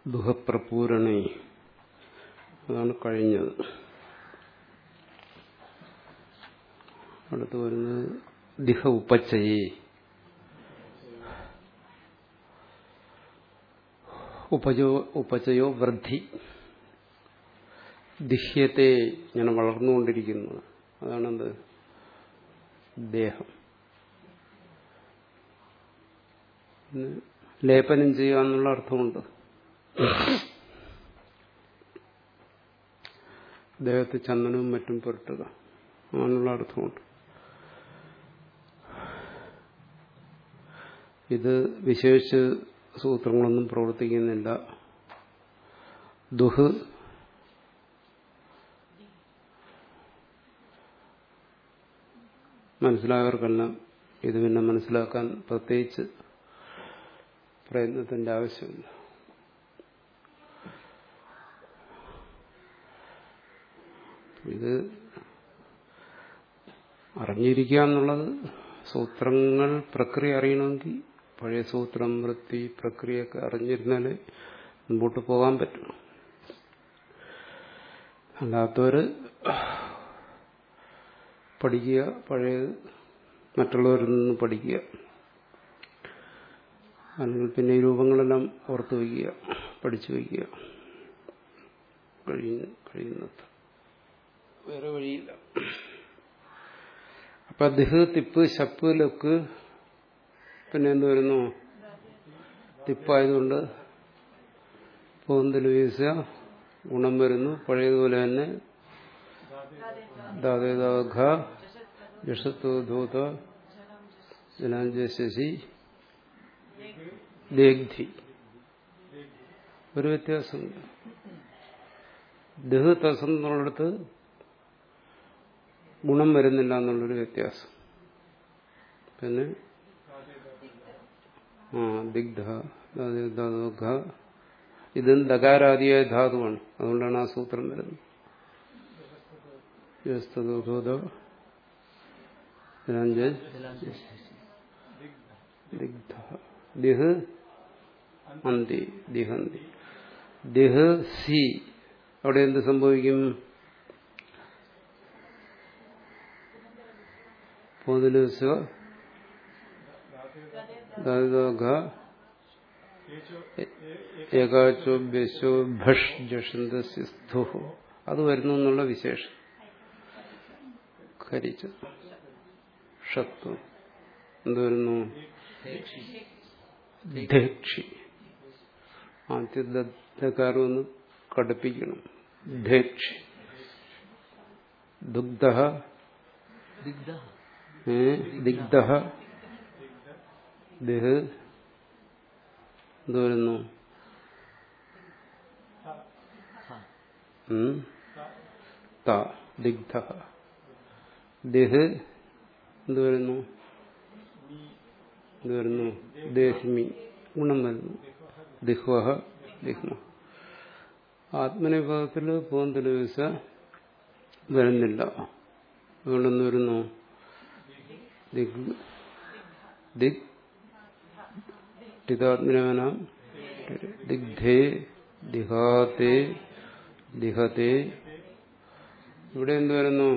ദുഃഖപ്രപൂരണേ അതാണ് കഴിഞ്ഞത് അടുത്ത് വരുന്നത് ദിഹ ഉപച്ചയെ ഉപജോ ഉപചയോ വൃദ്ധി ദിഹ്യത്തെ ഇങ്ങനെ വളർന്നുകൊണ്ടിരിക്കുന്നത് അതാണെന്ത് ദേഹം ലേപനം ചെയ്യുക എന്നുള്ള അർത്ഥമുണ്ട് ദേഹത്ത് ചന്ദനവും മറ്റും പുരട്ടുക അങ്ങനെയുള്ള അർത്ഥമുണ്ട് ഇത് വിശേഷിച്ച് സൂത്രങ്ങളൊന്നും പ്രവർത്തിക്കുന്നില്ല ദുഹ് മനസ്സിലായവർക്കെല്ലാം ഇത് പിന്നെ മനസ്സിലാക്കാൻ പ്രത്യേകിച്ച് പ്രയത്നത്തിന്റെ ആവശ്യമില്ല ഇത് അറിഞ്ഞിരിക്കുക എന്നുള്ളത് സൂത്രങ്ങൾ പ്രക്രിയ അറിയണമെങ്കിൽ പഴയ സൂത്രം വൃത്തി പ്രക്രിയയൊക്കെ അറിഞ്ഞിരുന്നാലേ മുമ്പോട്ട് പോകാൻ പറ്റും അല്ലാത്തവര് പഠിക്കുക പഴയത് മറ്റുള്ളവരിൽ നിന്ന് പഠിക്കുക അല്ലെങ്കിൽ പിന്നെ ഈ രൂപങ്ങളെല്ലാം ഓർത്തു വയ്ക്കുക പഠിച്ചു വയ്ക്കുക കഴിയുന്നത് വേറെ വഴിയില്ല അപ്പൊ ദിഹ് തിപ്പ് ശപ്പ് ലക്ക് പിന്നെ എന്ത് വരുന്നു തിപ്പായതുകൊണ്ട് പോന്തൽ വീശ ഗുണം വരുന്നു പഴയതുപോലെ തന്നെ ദാതേദാഘ ജഷത്വ ധൂത ജനാഞ്ജശി ദേഗ്ധി ഒരു വ്യത്യാസമുണ്ട് ദഹ് തസം എന്നുള്ളിടത്ത് ഗുണം വരുന്നില്ല എന്നുള്ളൊരു വ്യത്യാസം പിന്നെ ആ ദിഗ്ധ ധാതുഘ ഇതും ദകാരാദിയായ ധാതുവാണ് അതുകൊണ്ടാണ് ആ സൂത്രം വരുന്നത് ദിഗ്ധ ദിഹ് അന്തി ദിഹന്തി ദിഹ് സി അവിടെ എന്ത് സംഭവിക്കും പോതിലുസ ഏകാച്ചോ ബെശോ ഭഷ് ജഷന്തോ അത് വരുന്നു എന്നുള്ള വിശേഷം ഖരിച്ച ഷത്വം എന്ത് വരുന്നു ധേക്ഷി ആദ്യകാരം ഒന്ന് കടുപ്പിക്കണം ധേക്ഷി ദുഗ്ധ ദിഗ്ധ ദേഹ് എന്ത് വരുന്നു ദിഗ്ധ ദേഹ് എന്ത് വരുന്നു എന്ത് വരുന്നു ദേഹ്മി ഗുണം വരുന്നു ദിഹ്വഹ ദിഹ്മ ആത്മനിഭാഗത്തിൽ പോന്തല് വിസ വരുന്നില്ല അതുകൊണ്ടെന്ന് വരുന്നു ദിഗ് ദിഗ് ടിതാത്മനവന ദിഗ്ധേ ദിഹാത്തെ ദിഹത്തെ ഇവിടെ എന്ത് വരുന്നു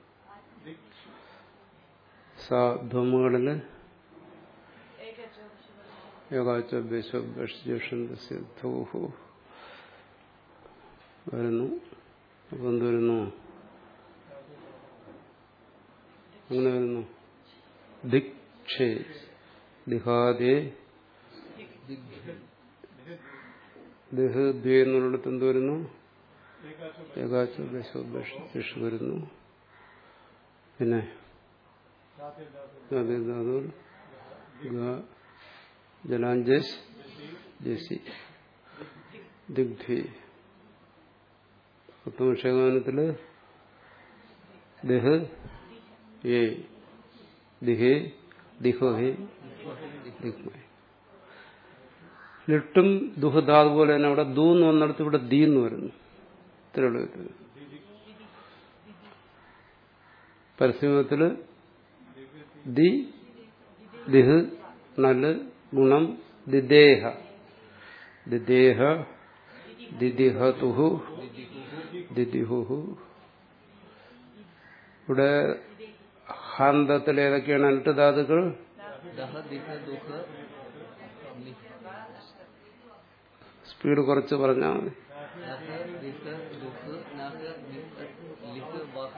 സാധ്വമുകളില് യോഗാച്ചോ വരുന്നു അപ്പൊ എന്ത് വരുന്നു അങ്ങനെ വരുന്നു ദിക്ഷേ ദിഹാദേ ദിഹ് ദ്വേ എന്നുള്ളിടത്ത് എന്ത് വരുന്നു ഏകാച്ചോ ദശോ വരുന്നു പിന്നെ ജലാഞ്ജസ് ജസി ദിഗ്ധി ഉത്തമക്ഷേകാനത്തില് ദഹ് ഏ ദിഹേ ദിഹോഹേ ദിഗ്മേ ലിട്ടും ദുഹദാ അതുപോലെ തന്നെ അവിടെ ദൂ എന്ന് വന്നിടത്ത് ഇവിടെ ദീ എന്ന് വരുന്നു തിരുവള്ളത്തിൽ പരസ്യമത്തില് ദി ദിഹ് നല് ഗുണം ദിദേഹ ദിദേഹ ദിദിഹതുഹു ദിദിഹുഹു ഇവിടെ ഹാന്തത്തിൽ ഏതൊക്കെയാണ് അനിട്ട് ധാതുക്കൾ ദഹ ദിഹ ദുഃഖ നി- സ്പീഡ് കുറച്ച് പറഞ്ഞാൽ മതി ദഹ ദിഹ ദുഃഖ നഹ നിഹ ലിഹ വഹ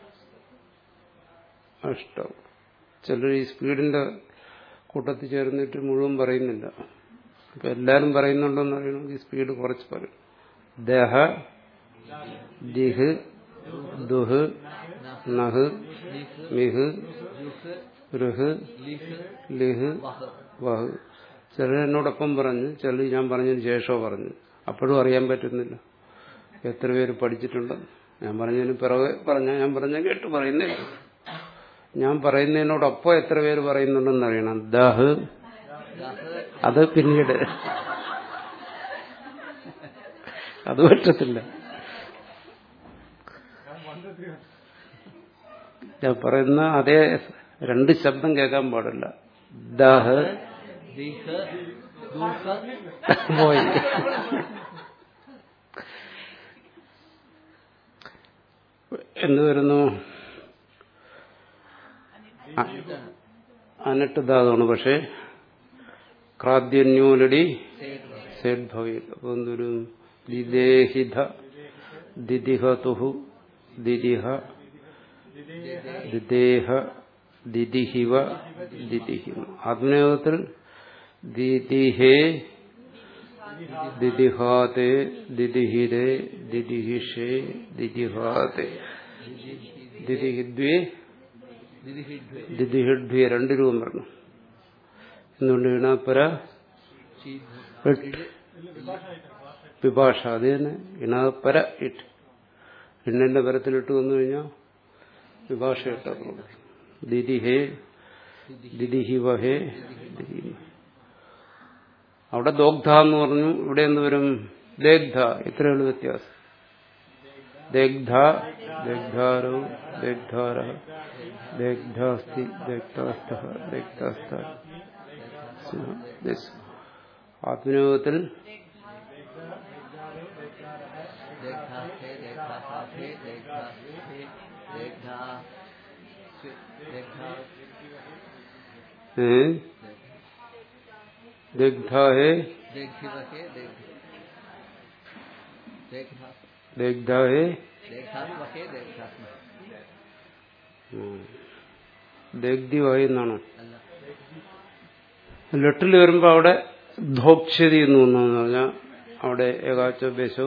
ഇഷ്ടം ചിലർ ഈ സ്പീഡിന്റെ കൂട്ടത്തിൽ ചേർന്നിട്ട് മുഴുവൻ പറയുന്നില്ല അപ്പൊ എല്ലാരും പറയുന്നുണ്ടോന്ന് അറിയണമെങ്കിൽ സ്പീഡ് കുറച്ച് പറയും ദഹ ദിഹ് ദുഹ് നഹ് നിഹ മിഹ് ദുഃഖ ഋഹ് ലിഹ ലിഹ് വഹ വഹ് ചിലർ എന്നോടൊപ്പം പറഞ്ഞു ചിലർ ഞാൻ പറഞ്ഞതിന് ശേഷമോ പറഞ്ഞു അപ്പോഴും അറിയാൻ പറ്റുന്നില്ല എത്ര പേര് പഠിച്ചിട്ടുണ്ടെന്ന് ഞാൻ പറഞ്ഞതിന് പിറകെ പറഞ്ഞ ഞാൻ പറഞ്ഞ കേട്ട് പറയുന്നില്ല ഞാൻ പറയുന്നതിനോടൊപ്പം എത്ര പേര് പറയുന്നുണ്ടെന്ന് അറിയണം ദഹ് ദഹ അത് പിന്നീട് അത് പറ്റത്തില്ല ഞാൻ പറയുന്ന അതേ രണ്ട് ശബ്ദം കേൾക്കാൻ പാടില്ല ദഹ് ദിഹ ദുഃഖ പോയി എന്ത് വരുന്നു അ- അനട്ട് ധാതുവാണ് പക്ഷെ ക്രാദ്യന്യൂലടി സേഡ് ഭവിയിൽ അപ്പൊ എന്തൊരു ദിദേഹിത ദിദിഹതുഹു ദിദിഹ ദിദേഹ ദിദിഹിവ ദിദിഹിമ ആത്മനിയോഗത്തിൽ ദിദിഹേ ദിദിഹാതെ ദിദിഹിരേ ദിദിഹിഷേ ദിദിഹാതെ ദിദിഹിദ്വേ ദിദിഹിഡ്വേ ദിദിഹിഡ്വേ രണ്ട് രൂപം പറഞ്ഞു എന്തുകൊണ്ട് ഇണാപ്പര എട്ട് വിഭാഷ അത് തന്നെ ഇണാപ്പര ഇട്ട് എണ്ണിന്റെ പരത്തിലിട്ട് വന്നു കഴിഞ്ഞാൽ വിഭാഷ ഇട്ടതുകൊണ്ട് ദിദിഹേ ദിദിഹിവഹേ ദിദിഹിമ അവിടെ ദോഗ്ധ എന്ന് പറഞ്ഞു ഇവിടെ എന്ത് വരും ദേഗ്ധ ഇത്രയുള്ള വ്യത്യാസം ദേഗ്ധ ദേഗ്ധാരോ ദേഗ്ധാര ദേഗ്ധാസ്തി ദേഗ്ധാസ്ഥ ദേഗ്ധാസ്ഥ ആത്മനിയോഗത്തിൽ देखा थे देखा था थे देखा थे देखा देखा ഏ ദേഗ്ധ ഹേ देखी रखे देख देखा ദേഗ്ധ ഹേ देखा रखे देखा ദേഗ്ധി വായി എന്നാണോ अल्लाह ലെട്ടിൽ വരുമ്പോ അവിടെ ധോക്ഷതി എന്ന് വന്നു പറഞ്ഞാൽ അവിടെ ഏകാച്ച ബേശോ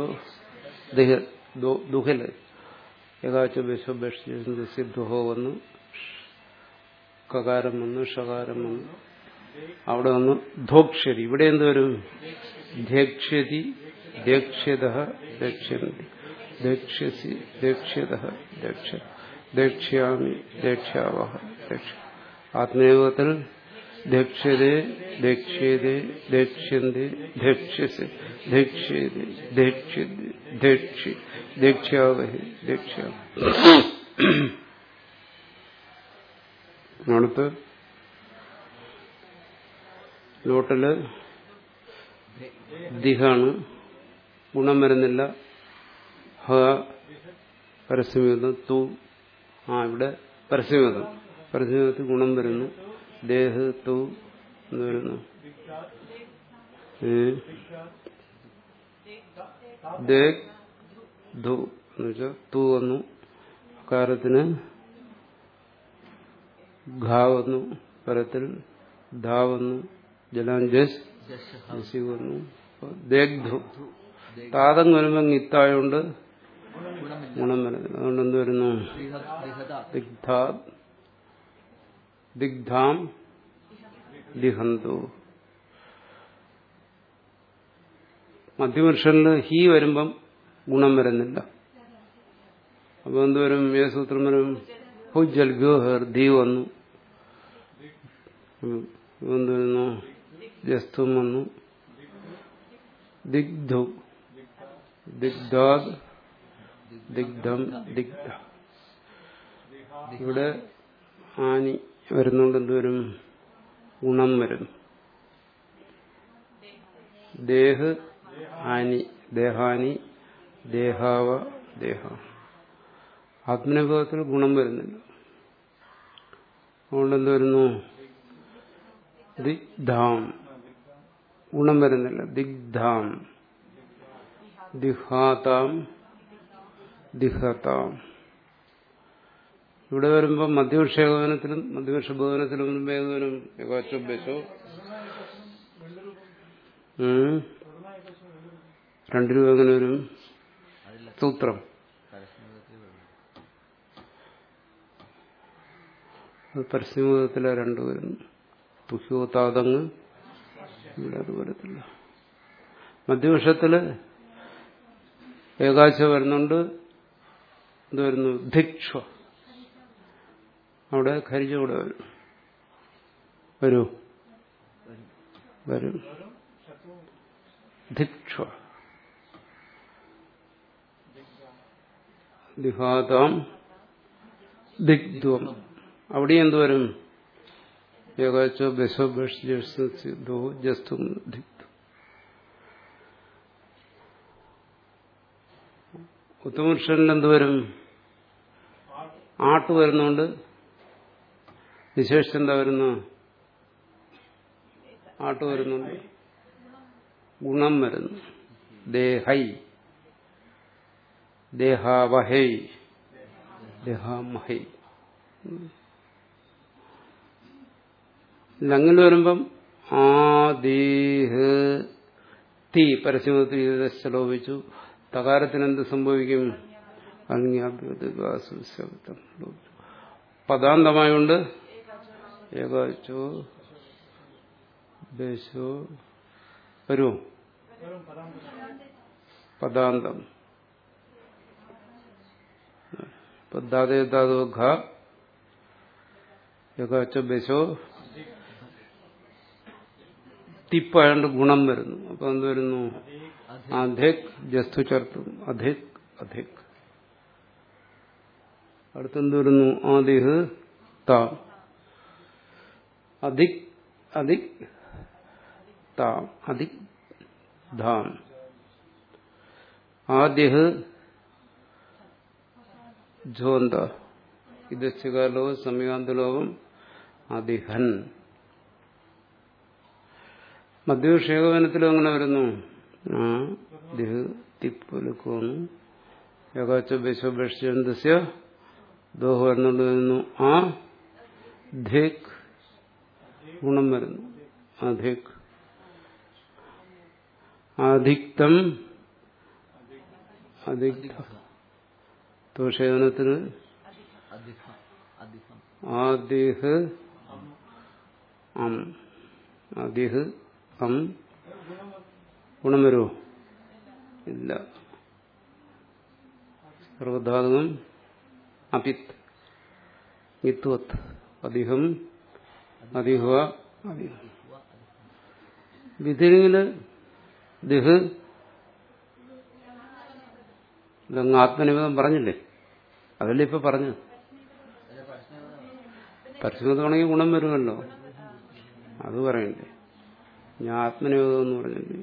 ദുഹല് ഏകാച്ച ബേശോ ബേഷ് ദുഹോ വന്നു കകാരം വന്നു ഷകാരം വന്നു അവിടെ വന്നു ധോക്ഷതി ഇവിടെ എന്ത് വരും ധേക്ഷ്യതി ദേക്ഷ്യത ദക്ഷ്യന്തി ദക്ഷ്യസി ദേക്ഷ്യത ദക്ഷ ദേക്ഷ്യാമി ദേക്ഷ്യാവഹ ദക്ഷ ആത്മയോഗത്തിൽ ദക്ഷതേ ദക്ഷ്യതേ ദക്ഷ്യന്തി ദക്ഷ്യസി ദക്ഷ്യതി ദക്ഷ്യതി ദക്ഷി ദക്ഷ്യാവഹി ദക്ഷ്യ അടുത്ത് നോട്ടില് ദിഹാണ് ഗുണം വരുന്നില്ല ഹ പരസ്യമിതം തു ആ ഇവിടെ പരസ്യമിതം പരസ്യമിതത്തിൽ ഗുണം വരുന്നു ദേഹ തു എന്ന് വരുന്നു ഏ? ദേഹ് ധു എന്ന് വെച്ചാൽ തു വന്നു അകാരത്തിന് ഘാ വന്നു പരത്തിൽ ധാ വന്നു ജലാഞ്ജസ് जश ജസി വന്നു ദേഗ്ധു താതം വരുമ്പോ ഇത്തായോണ്ട് गुणमिല്ല ഗുണം വരുന്നില്ല അതുകൊണ്ട് എന്ത് വരുന്നു दिहदा ദിഗ്ധാ ദിഗ്ധാം ദിഹന്തു മധ്യപുരുഷനിൽ ഹി വരുമ്പം ഗുണം വരുന്നില്ല അപ്പൊ എന്തുവരും ഏത് സൂത്രം വരും ഹുജൽ ഗോഹർ ധീ വന്നു ഇപ്പൊ എന്ത് വരുന്നു ജസ്തും വന്നു ദിഗ്ധു ദിഗ്ധാദ് ദിഗ്ധം ദിഗ്ധ ഇവിടെ ആനി വരുന്നുണ്ട് എന്തുവരും ഗുണം വരും ദേഹ് ആനി ദേഹാനി ദേഹാവ ദേഹ ആത്മനിയോഗത്തിൽ ഗുണം വരുന്നില്ല അതുകൊണ്ട് എന്ത് വരുന്നു ദിഗ്ധാം ഗുണം വരുന്നില്ല ദിഗ്ധാം ദിഹാതാം ദിഹതാം ഇവിടെ വരുമ്പോൾ മധ്യപക്ഷേകവനത്തിലും മധ്യപക്ഷ ഭവനത്തിലും വേദവനും ഏകാച്ചോ ബെശോ രണ്ടു രൂപ എങ്ങനെ വരും അതില്ല സൂത്രം പരസ്യത്തിൽ വരുന്നു അത് പരസ്യമുഖത്തിലെ രണ്ടു വരുന്നു തുഹ്യോ താതങ്ങ് ഇവിടെ അത് വരത്തില്ല മധ്യപക്ഷത്തില് ഏകാശ വരുന്നുണ്ട് ഇത് വരുന്നു ധിക്ഷ അവിടെ ഖരിജ കൂടെ വരും വരൂ വരും ധിക്ഷ ദിഹാതാം ദിഗ്ധ്വം അവിടെ എന്ത് വരും ഏകാച്ചോ ബസോ ബഷോ ജസ്തു ദിഗ്ധം ഉത്തമപുരുഷനിൽ എന്ത് വരും ആട്ട് വരുന്നുണ്ട് വിശേഷിച്ച് എന്താ വരുന്നു ആട്ട് വരുന്നുണ്ട് ഗുണം വരുന്നു ദേഹൈ ദേഹാവഹൈ ദേഹാമഹൈ ലങ്ങിൽ വരുമ്പം ആദേഹ തീ പരസ്യമത്തിൽ ലോപിച്ചു തകാരത്തിന് എന്ത് സംഭവിക്കും അഗ്നിയാഭ്യുതം പദാന്തമായോണ്ട് ഏകാച്ചോ ദേശോ വരൂ പദാന്തം പദാതേ ധാതു ഘ ഏകാച്ചോ ബശോ തിപ്പായോണ്ട് ഗുണം വരുന്നു അപ്പൊ എന്ത് വരുന്നു അധിക് ജസ്തു ചേർത്തും അധിക് അധിക് അടുത്തെന്ത് വരുന്നു ആദിഹ് താം അധിക് അധിക് താം അധിക് ധാം ആദ്യഹ് ഝോന്ത ഇതോ സമയാന്തലോകം അതിഹൻ മധ്യക്ഷേകവനത്തിലും അങ്ങനെ വരുന്നു ആ ദിഹ് തിപ്പുലുക്കോന്നു യകാച്ച ബശോപേക്ഷ ദോഹ വരുന്നുണ്ട് വരുന്നു ആ ധിക് ഗുണം വരുന്നു അധിക് അധിക്തം അധിക്ത ദോഷേവനത്തിന് അധികം അധികം ആദിഹ് അം ആദിഹ് അം ഗുണം വരുമോ ഇല്ല സർവധാതുകം അപിത് മിത്വത് അധികം അധിഹ അധികം വിധിരിങ്ങില് ദിഹ് ഇതങ്ങ് ആത്മനിമിതം പറഞ്ഞില്ലേ അതല്ലേ ഇപ്പൊ പറഞ്ഞു പരസ്യമതാണെങ്കിൽ ഗുണം വരുമല്ലോ അത് പറയണ്ടേ ഞാൻ ആത്മനിയോഗം എന്ന് പറഞ്ഞില്ലേ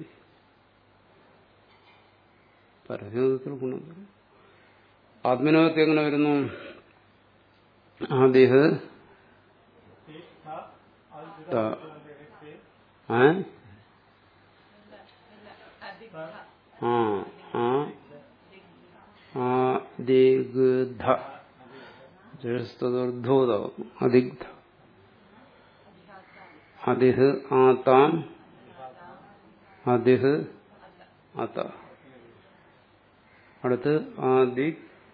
പരസ്യമതത്തിൽ ഗുണം വരും ആത്മനിയോഗത്തിൽ എങ്ങനെ വരുന്നു ആദ്യ ആ ആ ആദിഗ്ധ ജസ്തോർദ്ധോതാവും അദിഗ്ധ അതിഹ് ആതാം അതിഹ് അത അടുത്ത് ആദി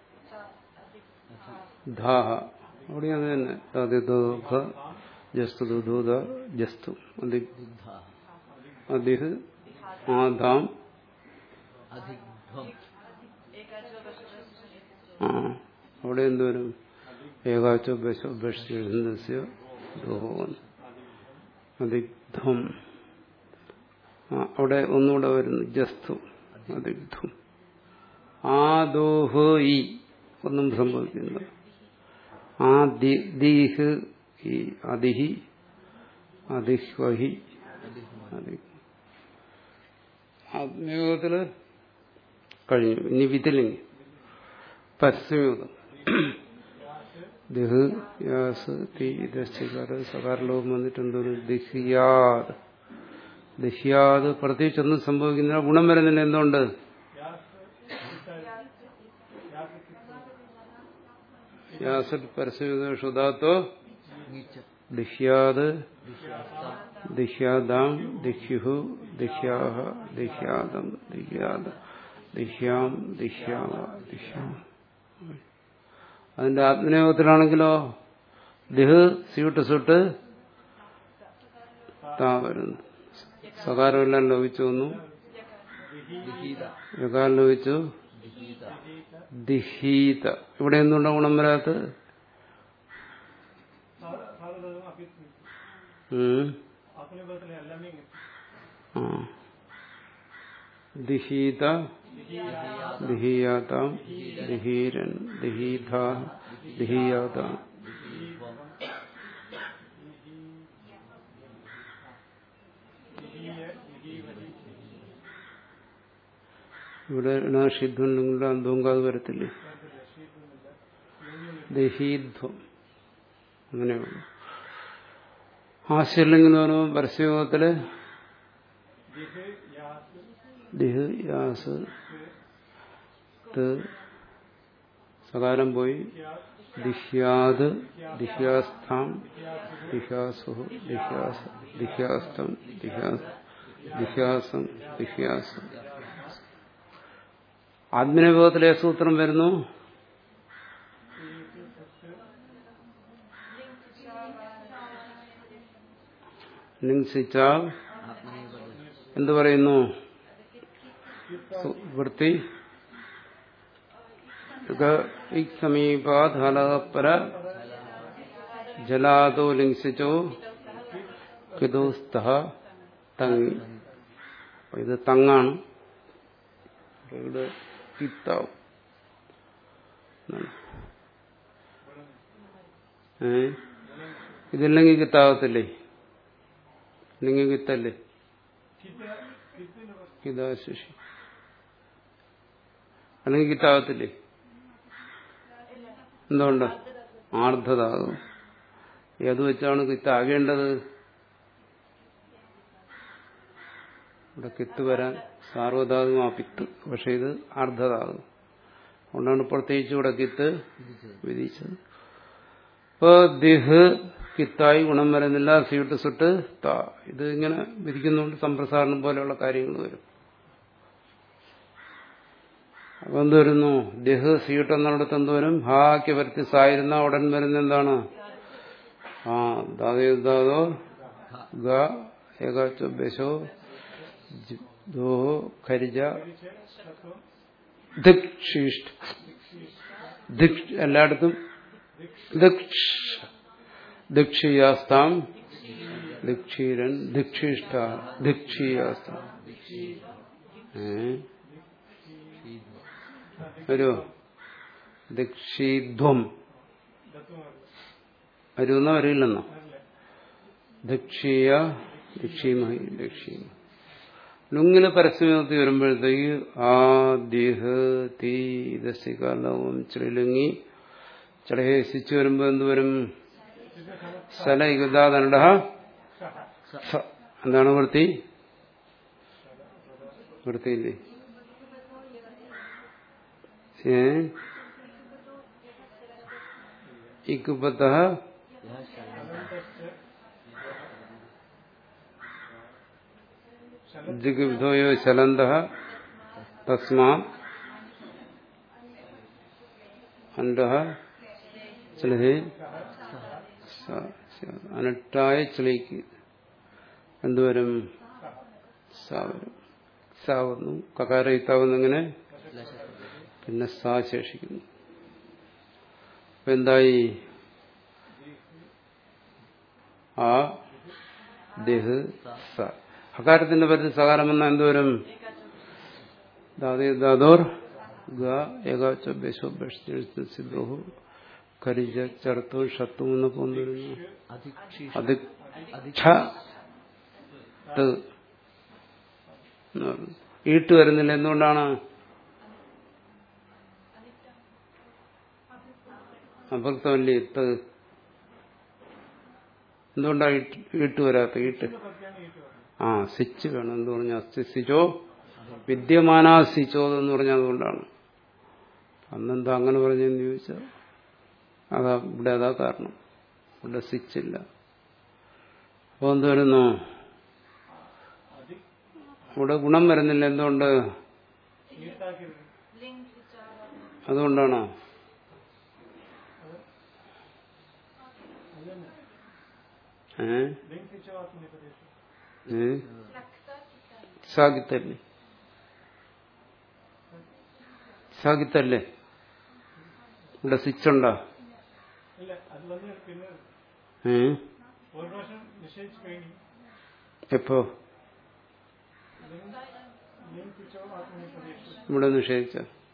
ധാഹ അവിടെ അത് തന്നെ അതിദോഘ ജസ്തു ദൂത ജസ്തു അതി അതിഹ് ആധാം അധികം ആ അവിടെ എന്തുവരും ഏകാച്ചോ ബശോ ബഷ്യോ ദോഹം അതിഗ്ധം ആ അവിടെ ഒന്നുകൂടെ വരുന്നു ജസ്തു അതിഗ്ധം ആ ദോഹ ഈ ഒന്നും സംഭവിക്കുന്നില്ല ആ ദി- ദീഹ് ഈ അതിഹി അതിഹ്വഹി അതി ആത്മയോഗത്തില് കഴിഞ്ഞു ഇനി വിതിലിംഗ് പരസ്യയൂതം ദിഹ് യാസ് തീ ദശികാര സകാരലോകം വന്നിട്ട് എന്തോന്ന് ദിഹ്യാത് ദിഹ്യാത് പ്രത്യേകിച്ചൊന്നും സംഭവിക്കുന്നില്ല ഗുണം വരുന്നില്ല എന്തുകൊണ്ട് യാസത് പരസ്യയൂത ഷുദാത്തോ നീച്ച ദിഹ്യാത് വിശ്വാസം ദിഹ്യാദാം ദിഹ്യുഹു ദിഹ്യാഹ ദിഹ്യാദം ദിഹ്യാദ ദിഹ്യാം ദിഹ്യാവ ദിഹ്യാം അതിന്റെ ആത്മനിയോഗത്തിലാണെങ്കിലോ ദിഹ് സ്യൂട്ട് സുട്ട് താ വരുന്നു സകാരമെല്ലാം ലോപിച്ചു വന്നു വിഹീത യകാലം ലോപിച്ചു വിഹീത ദിഹീത ഇവിടെ എന്തുകൊണ്ടാണ് ഗുണം വരാത്തത് ഉം. ആ. ദിഹീത ദിഹീയാതാം ദിഹീരൻ ദിഹീധ ദിഹീയാതാം ഇവിടെ ഷിദ്ധുണ്ടെങ്കിൽ അന്തോങ്കാത് വരത്തില്ലേ ദഹീധ്വം അങ്ങനെയുള്ളു ആശയലിംഗം എന്ന് പറയുമ്പോൾ പരസ്യയോഗത്തില് ദിഹ് യാസ് ത് സകാരം പോയി ദിഹ്യാത് ദിഹ്യാസ്ഥാം ദിഹ്യാസുഹു ദിഹ്യാസ ദിഹ്യാസ്തം ദിഹ്യാസ് ദിഹ്യാസം ദിഹ്യാസം ആത്മനിയോഗത്തിലെ സൂത്രം വരുന്നു ലിംസിച്ചാൽ ആത്മനിയോഗ എന്തു പറയുന്നു സു- വൃത്തി സമീപാധലപര ജലാദോ ലിംസിച്ചോ കിതോസ്ത തങ്ങി അപ്പൊ ഇത് തങ്ങാണ് അപ്പൊ ഇവിടെ കിത്താവും എന്നാണ്. ഏ ഇതില്ലെങ്കിൽ കിത്താകത്തില്ലേ ഇല്ലെങ്കിൽ കിത്തല്ലേ കിതാശിഷി അല്ലെങ്കിൽ കിത്താകത്തില്ലേ എന്തുകൊണ്ട് ആർദ്ധതാകും ഏത് വെച്ചാണ് കിത്താകേണ്ടത് ഇവിടെ കിത്ത് വരാൻ സാർവധാതും ആ പിത്ത് പക്ഷെ ഇത് ആർദ്ധതാകും അതുകൊണ്ടാണ് പ്രത്യേകിച്ച് ഇവിടെ കിത്ത് വിധിച്ചത് വിധിച്ചത് ഇപ്പോ ദിഹ് കിത്തായി ഗുണം വരുന്നില്ല സീട്ട് സുട്ട് ത ഇത് ഇങ്ങനെ വിധിക്കുന്നുണ്ട് സംപ്രസാരണം പോലെയുള്ള കാര്യങ്ങൾ വരും അപ്പൊ എന്ത് വരുന്നു ദിഹ് സീട്ട് എന്നിടത്ത് എന്ത് വരും ഹാക്ക് വരുത്തി സായിരുന്ന ഉടൻ വരുന്ന എന്താണ് ആ ദാതോ ഗ ഏകാച്ചോ ബശോ ജി- ദോ ഖരിജ ദിക്ഷീഷ്ട ദിക്ഷ എല്ലായിടത്തും ദിക്ഷ ദീക്ഷിയാസ്താം ദീക്ഷീരൻ ദീക്ഷിഷ്ട ദീക്ഷിയാസ്താം ഏ വരുമോ ദീക്ഷിധ്വം വരുമെന്നോ വരില്ലെന്നോ ദീക്ഷീയ ദീക്ഷീമഹി ദീക്ഷീമ ലുങ്ങില് പരസ്യത്തി വരുമ്പോഴത്തേക്ക് ആ ദീഹ് തീ ദശികാലവും ചിലുങ്ങി ചടഹേസിച്ചു വരുമ്പോ എന്ത് വരും സല യുഗാദണ്ഡ എന്താണ് വൃത്തി വൃത്തിയില്ലേ ഏ ഇക്കുപത്ത यह शरण ജിഗുബ്ധോയോ ചലന്ത തസ്മാ അണ്ട ചിലഹേ അനട്ടായ ചിളിക്ക് എന്തുവരും സാവരും സാവുന്നു കകാരയിത്താവുന്നു ഇങ്ങനെ പിന്നെ സാ ശേഷിക്കുന്നു അപ്പൊ എന്തായി ആ ദേഹ് സ ഹകാരത്തിന്റെ പരത്തിൽ സകാരം വന്നാൽ എന്തുവരും ദാതോർ ഗ ഏകാച്ച ബേശോ സിദ്ധോഹു കരിജ ചർത്തോ ഷത്തു എന്നൊക്കെ വന്നിരുന്നു अधिक्षी അത് ഛ ത് എന്ന് പറഞ്ഞു. ഈട്ട് വരുന്നില്ല എന്തുകൊണ്ടാണ് അഭക്തമല്ലേ ഇത്ത് എന്തുകൊണ്ടാ ഈട്ട് വരാത്ത ഈട്ട് ആ സിച്ച് വേണം എന്ന് പറഞ്ഞാൽ അസ്ഥി സിച്ചോ വിദ്യമാനാ സിച്ചോ എന്ന് പറഞ്ഞാൽ അതുകൊണ്ടാണ് അന്നെന്താ അങ്ങനെ പറഞ്ഞെന്ന് ചോദിച്ചാൽ അതാ ഇവിടെ അതാ കാരണം ഇവിടെ സിച്ചില്ല അപ്പോൾ എന്ത് വരുന്നു ഇവിടെ ഗുണം വരുന്നില്ല എന്തുകൊണ്ട് അതുകൊണ്ടാണോ ഏ ഏ സാഗിത്തല്ലേ സാഗിത്തല്ലേ ഇവിടെ സ്വിച്ചുണ്ടോ ഇല്ല അത് വന്ന് പിന്നെ ഏ ഒരു പ്രാവശ്യം നിശ്ചയിച്ചു കഴിഞ്ഞു എപ്പോ നിയന്ത്രിച്ചോ ആത്മനിർദ്ദേശിച്ചു ഇവിടെ നിഷേധിച്ച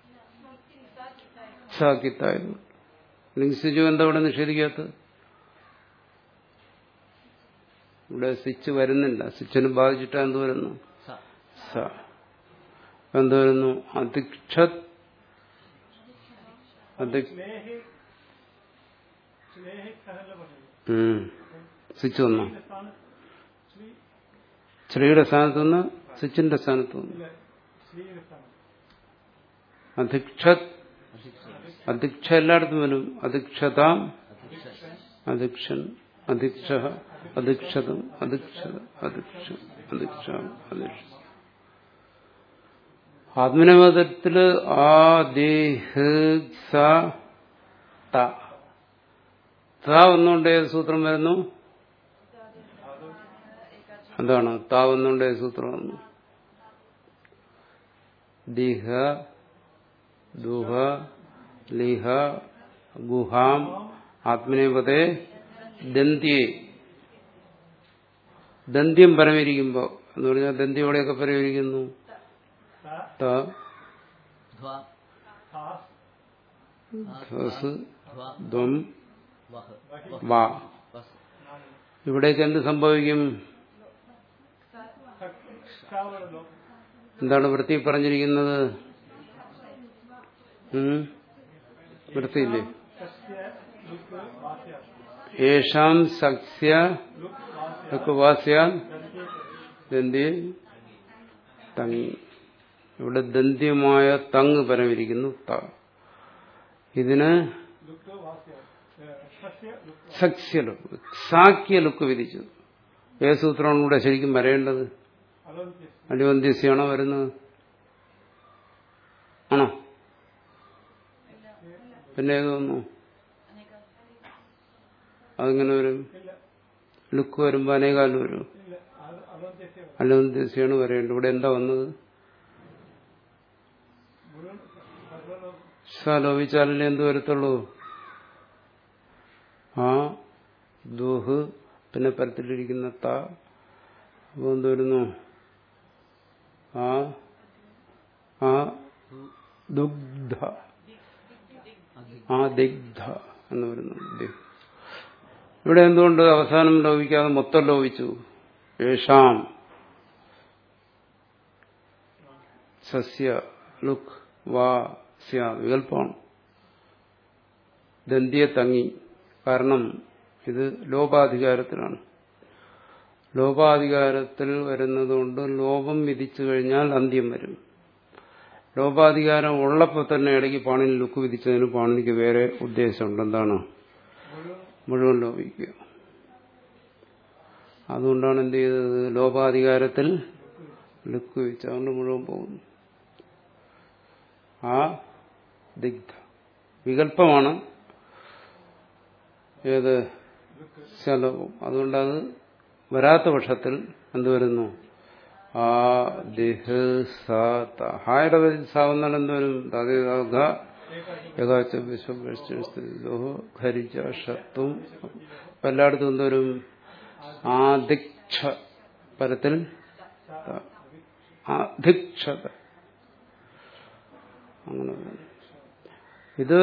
സാക്കിത്തായിരുന്നു ലിംഗിച്ചു എന്താ ഇവിടെ നിഷേധിക്കാത്തത് ഇവിടെ സ്വിച്ച് വരുന്നില്ല സ്വിച്ചിന് ബാധിച്ചിട്ട് എന്ത് വരുന്നു സ സ എന്ത് വരുന്നു അധിക്ഷത് അധി സ്നേഹി സ്നേഹി സഹല്ല പറഞ്ഞത് ഉം. സ്വിച്ച് വന്നോ ഇതിന്റെ സ്ഥാനം ശ്രീ ശ്രീയുടെ സ്ഥാനത്ത് നിന്ന് സ്വിച്ചിന്റെ സ്ഥാനത്ത് നിന്ന് ഇല്ല ശ്രീയുടെ സ്ഥാനം അധിക്ഷത് അധിക്ഷ അധിക്ഷ എല്ലായിടത്തും വരും അധിക്ഷതാം അധിക്ഷ അധിക്ഷൻ അധിക്ഷ അധിക്ഷതം അധിക്ഷത അധിക്ഷ അധിക്ഷ അധിക്ഷ ആത്മനവാദത്തില് ആ ദേഹ സ ത ത വന്നുകൊണ്ട് ഏത് സൂത്രം വരുന്നു എന്താണ് ത വന്നുകൊണ്ട് ഏത് സൂത്രം വന്നു ദിഹ ദുഹ ലിഹ ഗുഹാം ആത്മനേപതേ ദന്ത്യേ ദന്ത്യം പരമിരിക്കുമ്പോ എന്ന് പറഞ്ഞാൽ ദന്ത്യോടെയൊക്കെ പരമിരിക്കുന്നു ത ത ധ്വ ഹാസ് ധസ് ധ്വ ധ്വം വഹ് വാ വസ് ഇവിടേക്ക് എന്ത് സംഭവിക്കും ക്ഷാവണല്ലോ എന്താണ് വൃത്തി പറഞ്ഞിരിക്കുന്നത് ഉം? വൃത്തിയില്ലേ സസ്യ ലുക്ക് വാസ്യ യേഷാം സസ്യ ലുക്ക് വാസ്യ വാസ്യ ദന്തി തങ് ഇവിടെ ദന്ത്യമായ തങ് പരമിരിക്കുന്നു ത ഇതിന് ലുക്ക് വാസ്യ സസ്യ ലുക്ക് സക്ഷ്യ ലുക്ക് സാക്യ ലുക്ക് വിധിച്ചു ഏത് സൂത്രമാണ് ഇവിടെ ശരിക്കും വരേണ്ടത് അലോന്ത്യസ് അടിവന്ധ്യസ്യാണോ വരുന്നത് ആണോ പിന്നെ ഏത് വന്നു അതിങ്ങനെ വരും ഇല്ല ലുക്ക് വരുമ്പോ അനേകാലം വരും ഇല്ല അത് അലോന്ത്യസ്യ അടിവന്ധ്യസ്യാണ് വരേണ്ടത് ഇവിടെ എന്താ വന്നത് മുഴുവൻ സർവ്വലോ ലോപിച്ചാലല്ലേ എന്ത് വരത്തുള്ളൂ ആ ദുഹ് പിന്നെ പരത്തിലിരിക്കുന്ന ത അപ്പൊ എന്ത് വരുന്നു ആ ആ ദുഗ്ധ ആ ദിഗ്ധ എന്ന് വരുന്നു ദിഗ്. ഇവിടെ എന്തുകൊണ്ട് അവസാനം ലോപിക്കാതെ മൊത്തം ലോപിച്ചു യേഷാം സസ്യ ലുക്ക് വാ സ്യ വികല്പമാണ് ദന്തിയെ തങ്ങി കാരണം ഇത് ലോപാധികാരത്തിലാണ് ലോപാധികാരത്തിൽ വരുന്നതുകൊണ്ട് ലോപം വിധിച്ചു കഴിഞ്ഞാൽ അന്ത്യം വരും ലോപാധികാരം ഉള്ളപ്പോൾ തന്നെ ഇടയ്ക്ക് പാണിന് ലുക്ക് വിധിച്ചതിന് പാണിനിക്ക് വേറെ ഉദ്ദേശമുണ്ട് എന്താണ് മുഴുവൻ മുഴുവൻ ലോപിക്കുക അതുകൊണ്ടാണ് എന്ത് ചെയ്തത് ലോപാധികാരത്തിൽ ലുക്ക് വിധിച്ചു അതുകൊണ്ട് മുഴുവൻ പോകുന്നു ആ ദിഗ്ധ വികല്പമാണ് ഏത് ശലോപം അതുകൊണ്ടത് വരാത്ത പക്ഷത്തിൽ എന്ത് വരുന്നു ആ ദിഹ് സാ ത. ഹായുടെ പേരിൽ സാവുന്നാൽ എന്ത് വരും തതേതാഘ യഥാച്ച വിശ്വം ഖരിച്ച ഷത്വം ഇപ്പൊ എല്ലായിടത്തും എന്തോരും ആദിക്ഷ പരത്തിൽ ത. ആധിക്ഷത അങ്ങനെ വരും. ഇത്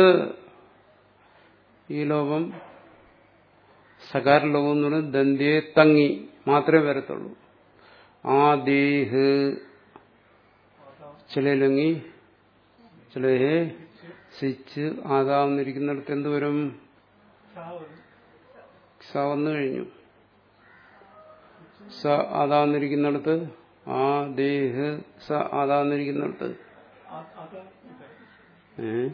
ഈ ലോകം സകാര ലോകം എന്ന് പറയുന്നത് ദന്തിയെ തങ്ങി മാത്രമേ വരത്തുള്ളൂ ആ ദേഹ് ചിലയിലങ്ങി ചിലഹേ സിച്ച് ആദാവുന്നിരിക്കുന്നിടത്ത് എന്ത് വരും ക്ഷാ വരും സ വന്നു കഴിഞ്ഞു സ ആദാന്നിരിക്കുന്നിടത്ത് ആ ദേഹ സ ആദാന്നിരിക്കുന്നിടത്ത് ആ- അത് ഇത്. ഏ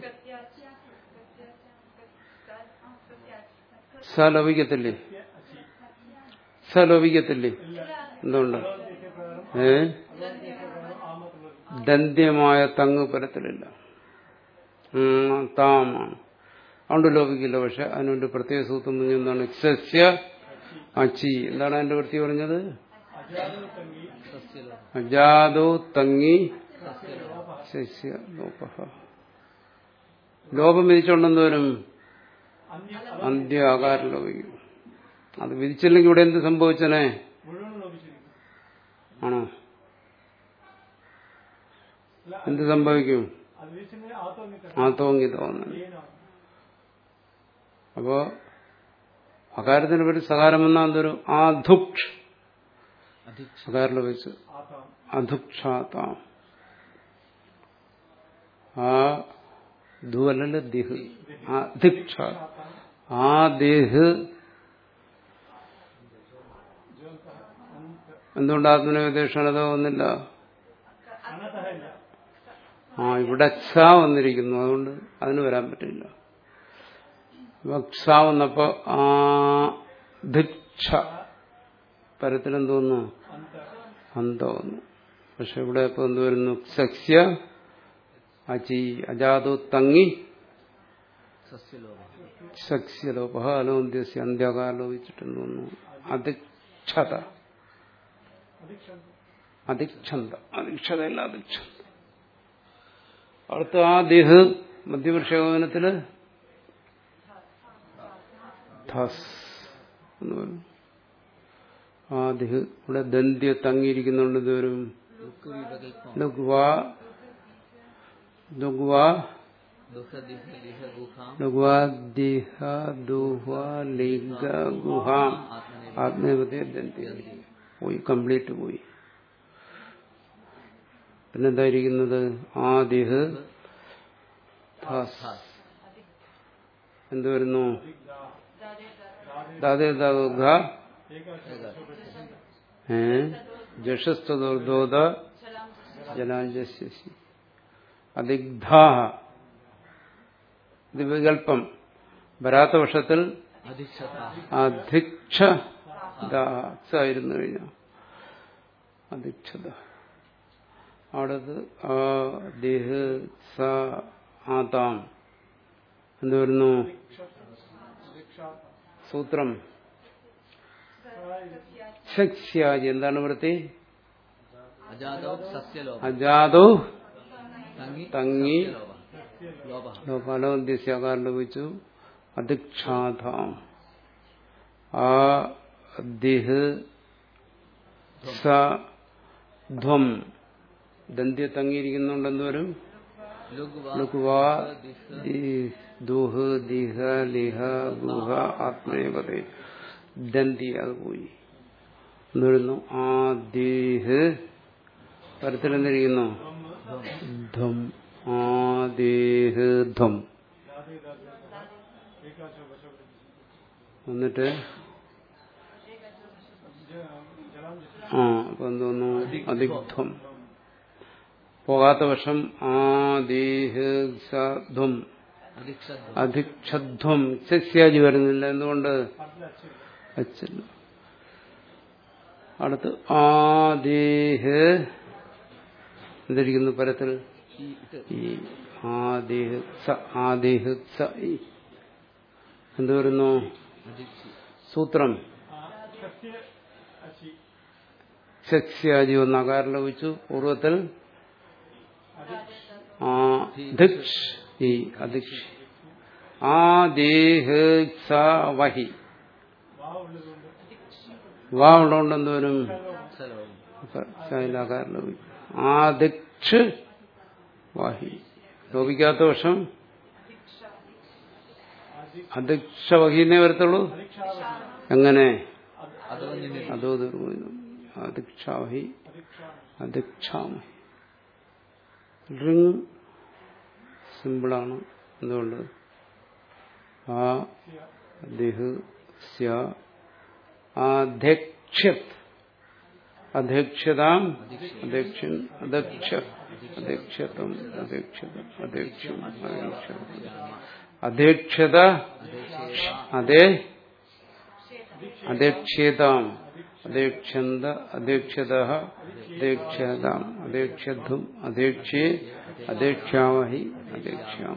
സ ലഭിക്കത്തില്ലേ യ- അച്ചി. സ ലഭിക്കത്തില്ലേ ഇല്ല. എന്തുകൊണ്ട് അലോന്ത്യത്തെ പ്രകാരം ഏ അലോന്ത്യത്തെ പ്രകാരം ആമത്തുള്ളത് ദന്ത്യമായ തങ്ങ് പരത്തിലില്ല ഉം, താമാണ് അതുകൊണ്ട് ലോപിക്കില്ല പക്ഷെ അതിനുവേണ്ടി പ്രത്യേക സൂത്രം പറഞ്ഞ എന്താണ് സസ്യ അച്ചി എന്താണ് അതിന്റെ വൃത്തി പറഞ്ഞത് അജാതോ തങ്കി സസ്യലോ അജാതോ തങ്ങി സസ്യലോ സസ്യ ലോപ ലോപം വിധിച്ചുകൊണ്ടെന്ന് വരും അന്യ അന്ത്യ ആകാരം ലോപിക്കും അത് വിധിച്ചില്ലെങ്കിൽ ഇവിടെ എന്ത് സംഭവിച്ചനെ മുഴുവൻ ലോപിച്ചിരിക്കും ആണോ അല്ല എന്ത് സംഭവിക്കും അത് വീശിന് ആത്തോന്നിട്ട് ആ തോങ്ങി തോന്നുന്നു ലീനാണ് അപ്പോ അകാരത്തിന് പേര് സകാരം വന്നാൽ എന്തൊരു ആധുക്ഷ് അധിക്ഷ അകാരം ലഭിച്ചു ആത്താം അധുക്ഷാതാം ആ ധുവലല്ല ദിഹ് അധിക്ഷ ആ ദേഹ് എന്തുകൊണ്ട് ആത്മനിവേദേശണത ഒന്നില്ല അനതഹ ഇല്ല ആ ഇവിടെ ക്ഷ വന്നിരിക്കുന്നു അതുകൊണ്ട് അതിന് വരാൻ പറ്റില്ല വക്ഷ വന്നപ്പോ ആ ധിക്ഷ പരത്തിലെന്തോന്നു അന്ത അന്ത വന്നു പക്ഷെ ഇവിടെ ഇപ്പൊ എന്ത് വരുന്നു സസ്യ അചി അജാതു തങ്ങി സസ്യലോ സസ്യലോപ അലോന്ത്യസ്യ അന്ത്യകാലോപിച്ചിട്ടെന്ന് തോന്നുന്നു അധിക്ഷത അധിക്ഷന്ത അധിക്ഷന്ത അധിക്ഷതയല്ല അധിക്ഷന്ത അടുത്ത ആ ദേഹ് മധ്യപക്ഷേപനത്തില് ധസ് എന്ന് പറയും ആ ദേഹ് ഇവിടെ ദന്ത്യ തങ്ങിയിരിക്കുന്നുണ്ട് ഇതുവരും ദുഃഖ വികൽപ്പം ലഘുവ ലഘുവ ദുഃഖ ദിഹ ലിഹ ഗുഹാം ലഘുവാദിഹ ദുഹ ലിംഗ ഗുഹാം ആത്മനിർഭർ ആത്മീയപതി ദന്ത്യ പോയി കംപ്ലീറ്റ് പോയി പിന്നെന്തായിരിക്കുന്നത് ആദിഹ് ധസ് എന്ത് വരുന്നു ദാദേ ദുഘ ഏ ജഷസ്തോർദോദ ജലാഞ്ജസ്യസി അദിഗ്ധാ ഇത് വികല്പം വരാത്ത വർഷത്തിൽ അധിക്ഷത അധിക്ഷ ആയിരുന്നു കഴിഞ്ഞ അധിക്ഷത അവിടത്ത് ആ ദേഹ സ ആതാം എന്ത് വരുന്നു സൂത്രം ശക്ഷ്യാജി എന്താണ് വൃത്തി അജാതോ സസ്യലോ അജാതോ തങ്ങി തങ്ങി ലോപ ലോപാലോദ്യസ്യാകാരം ലഭിച്ചു അധിക്ഷാധാം ആ ദിഹ് സ ധ്വം ദന്ത്യ തങ്ങിയിരിക്കുന്നുണ്ടെന്ന് വരും ലുഗ്വ ലുക്വാ ദുഹ് ദിഹ ലിഹ ഗുഹ ആത്മേപതേ ദന്തി അത് പോയി എന്ന് വരുന്നു ആ ദേഹ് പരത്തിലെന്തിരിക്കുന്നു ധ്വം ആ ദേഹ് ധ്വം എന്നിട്ട് ആ അപ്പൊ എന്തോന്നു അധിഗ്ധ്വം പോകാത്ത വർഷം ആ ദേഹധ്വം അധിക്ഷത അധിക്ഷധ്വം സസ്യാജി വരുന്നില്ല എന്തുകൊണ്ട് അച്ഛല്ല അടുത്ത് ആ ദേഹ എന്തിരിക്കുന്നു പരത്തിൽ ഈ ഇത് ഈ ആദേഹ സ ആദേഹ സ ഈ എന്ത് വരുന്നു അധിക്ഷി സൂത്രം സസ്യാജി ഒന്ന് അകാരം ലഭിച്ചു പൂർവത്തിൽ ആ ധിക്ഷ് ഈ അധിക്ഷ് ആ ദേഹ സ വഹി വാ ഉള്ളതുകൊണ്ട് എന്ത് വരും സലോ ആകാരം ലഭിക്കും ആ ദിക്ഷ് വാഹി ലോപിക്കാത്ത വർഷം അധ്യക്ഷ വഹീനെ വരത്തുള്ളൂ എങ്ങനെ അതോ നിമിത്തം അതോ ദുർഗുണം അധ്യക്ഷാവഹി അധ്യക്ഷാമഹി റിങ് സിമ്പിളാണ് എന്തുകൊണ്ട് ആ ദിഹ് സ്യ അധ്യക്ഷത് അധ്യക്ഷതാം അധ്യക്ഷൻ അധ്യക്ഷ അധ്യക്ഷതം അധ്യക്ഷത അധ്യക്ഷം അധ്യക്ഷത അധേ അധ്യക്ഷേതാം അധ്യക്ഷന്ത അധ്യക്ഷത അധ്യക്ഷതാം അധ്യക്ഷധ്വം അധ്യക്ഷേ അധ്യക്ഷാമഹി അധ്യക്ഷാമ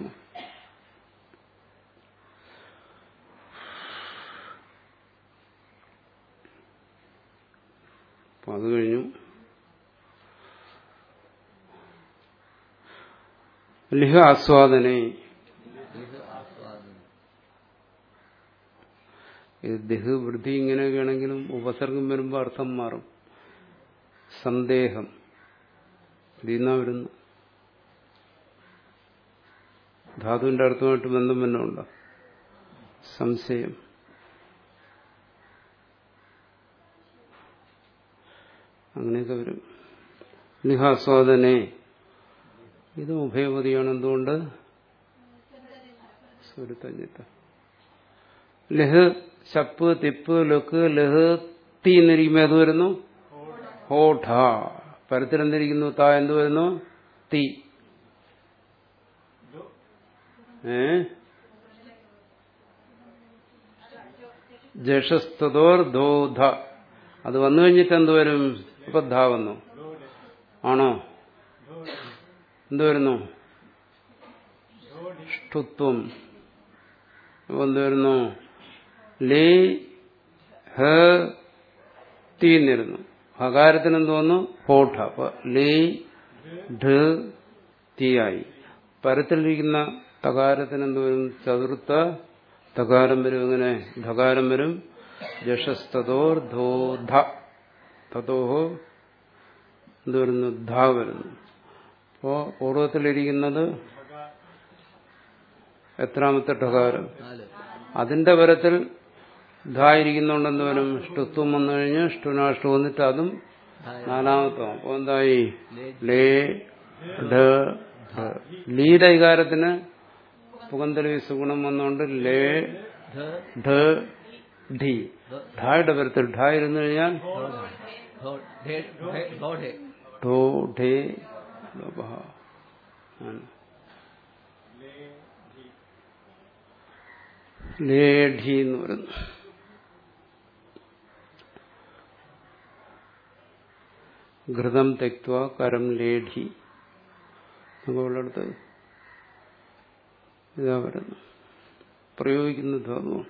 അപ്പൊ അത് കഴിഞ്ഞു ലിഹ ആസ്വാദനെ ഇത് ആസ്വാദനം ഇത് ദിഹ് വൃദ്ധി ഇങ്ങനെയൊക്കെ ആണെങ്കിലും ഉപസർഗം വരുമ്പോൾ അർത്ഥം മാറും സന്ദേഹം ഇതിന്നാ വരുന്നു ധാതുവിന്റെ അർത്ഥമായിട്ട് ബന്ധം തന്നെ ഉണ്ടോ സംശയം അങ്ങനെയൊക്കെ വരും നിഹാസ്വാദനെ ഇത് ഉഭയപതിയാണ് എന്തുകൊണ്ട് സ്വരുത്തഞ്ഞിത്ത ലഹ് ശപ്പ് തിപ്പ് ലൊക്ക് ലഹ് തീ എന്നിരിക്കുമ്പോൾ അത് വരുന്നു ഹോഠ പരത്തിലെന്തിരിക്കുന്നു താ എന്ത് വരുന്നു തീ ഏ ജഷസ്തോർ ദോധ അത് വന്നു കഴിഞ്ഞിട്ട് എന്ത് വരും ഇപ്പൊ ധ വന്നു ആണോ എന്ത് വരുന്നു ഷ്ടുത്വം അപ്പൊ എന്ത് വരുന്നു ലേ ഹ തീന്നിരുന്നു ഹകാരത്തിന് എന്ത് വന്നു ഹോഠ അപ്പൊ ലേ ഢ തീയായി പരത്തിലിരിക്കുന്ന തകാരത്തിന് എന്ത് വരും ചതുർത്ഥ തകാരം വരും എങ്ങനെ ധകാരം വരും ജഷസ്തോർ ധോധ തതോഹോ എന്ത് വരുന്നു ധ വരുന്നു അപ്പോ പൂർവ്വത്തിലിരിക്കുന്നത് എത്രാമത്തെ ഠകാരം നാല് അതിന്റെ പരത്തിൽ ധായിരിക്കുന്നുണ്ടെന്ന് വരും ഷ്ടുത്വം വന്നു കഴിഞ്ഞ് ഷ്ടുനാഷ്ടു വന്നിട്ട് അതും നാലാമത്തെ അപ്പൊ എന്തായി ലേ ഢ ഢ. ലീയുടെ വികാരത്തിന് പുകന്തല വിസുഗുണം വന്നുകൊണ്ട് ലേ ധ ഢ ഢി ഢായുടെ പരത്തിൽ ഢ ഇരുന്നു കഴിഞ്ഞാൽ ധോ ധേ ധേ ധോഢേ ഢോ ഢേ ലോപഹ. ആണ്. ലേഢി എന്ന് പറയുന്നു ഘൃതം തെക്വ കരം ലേഢി നമുക്കുള്ളടത്ത് ഇതാ വരുന്നു പ്രയോഗിക്കുന്ന ധാതുവാണ്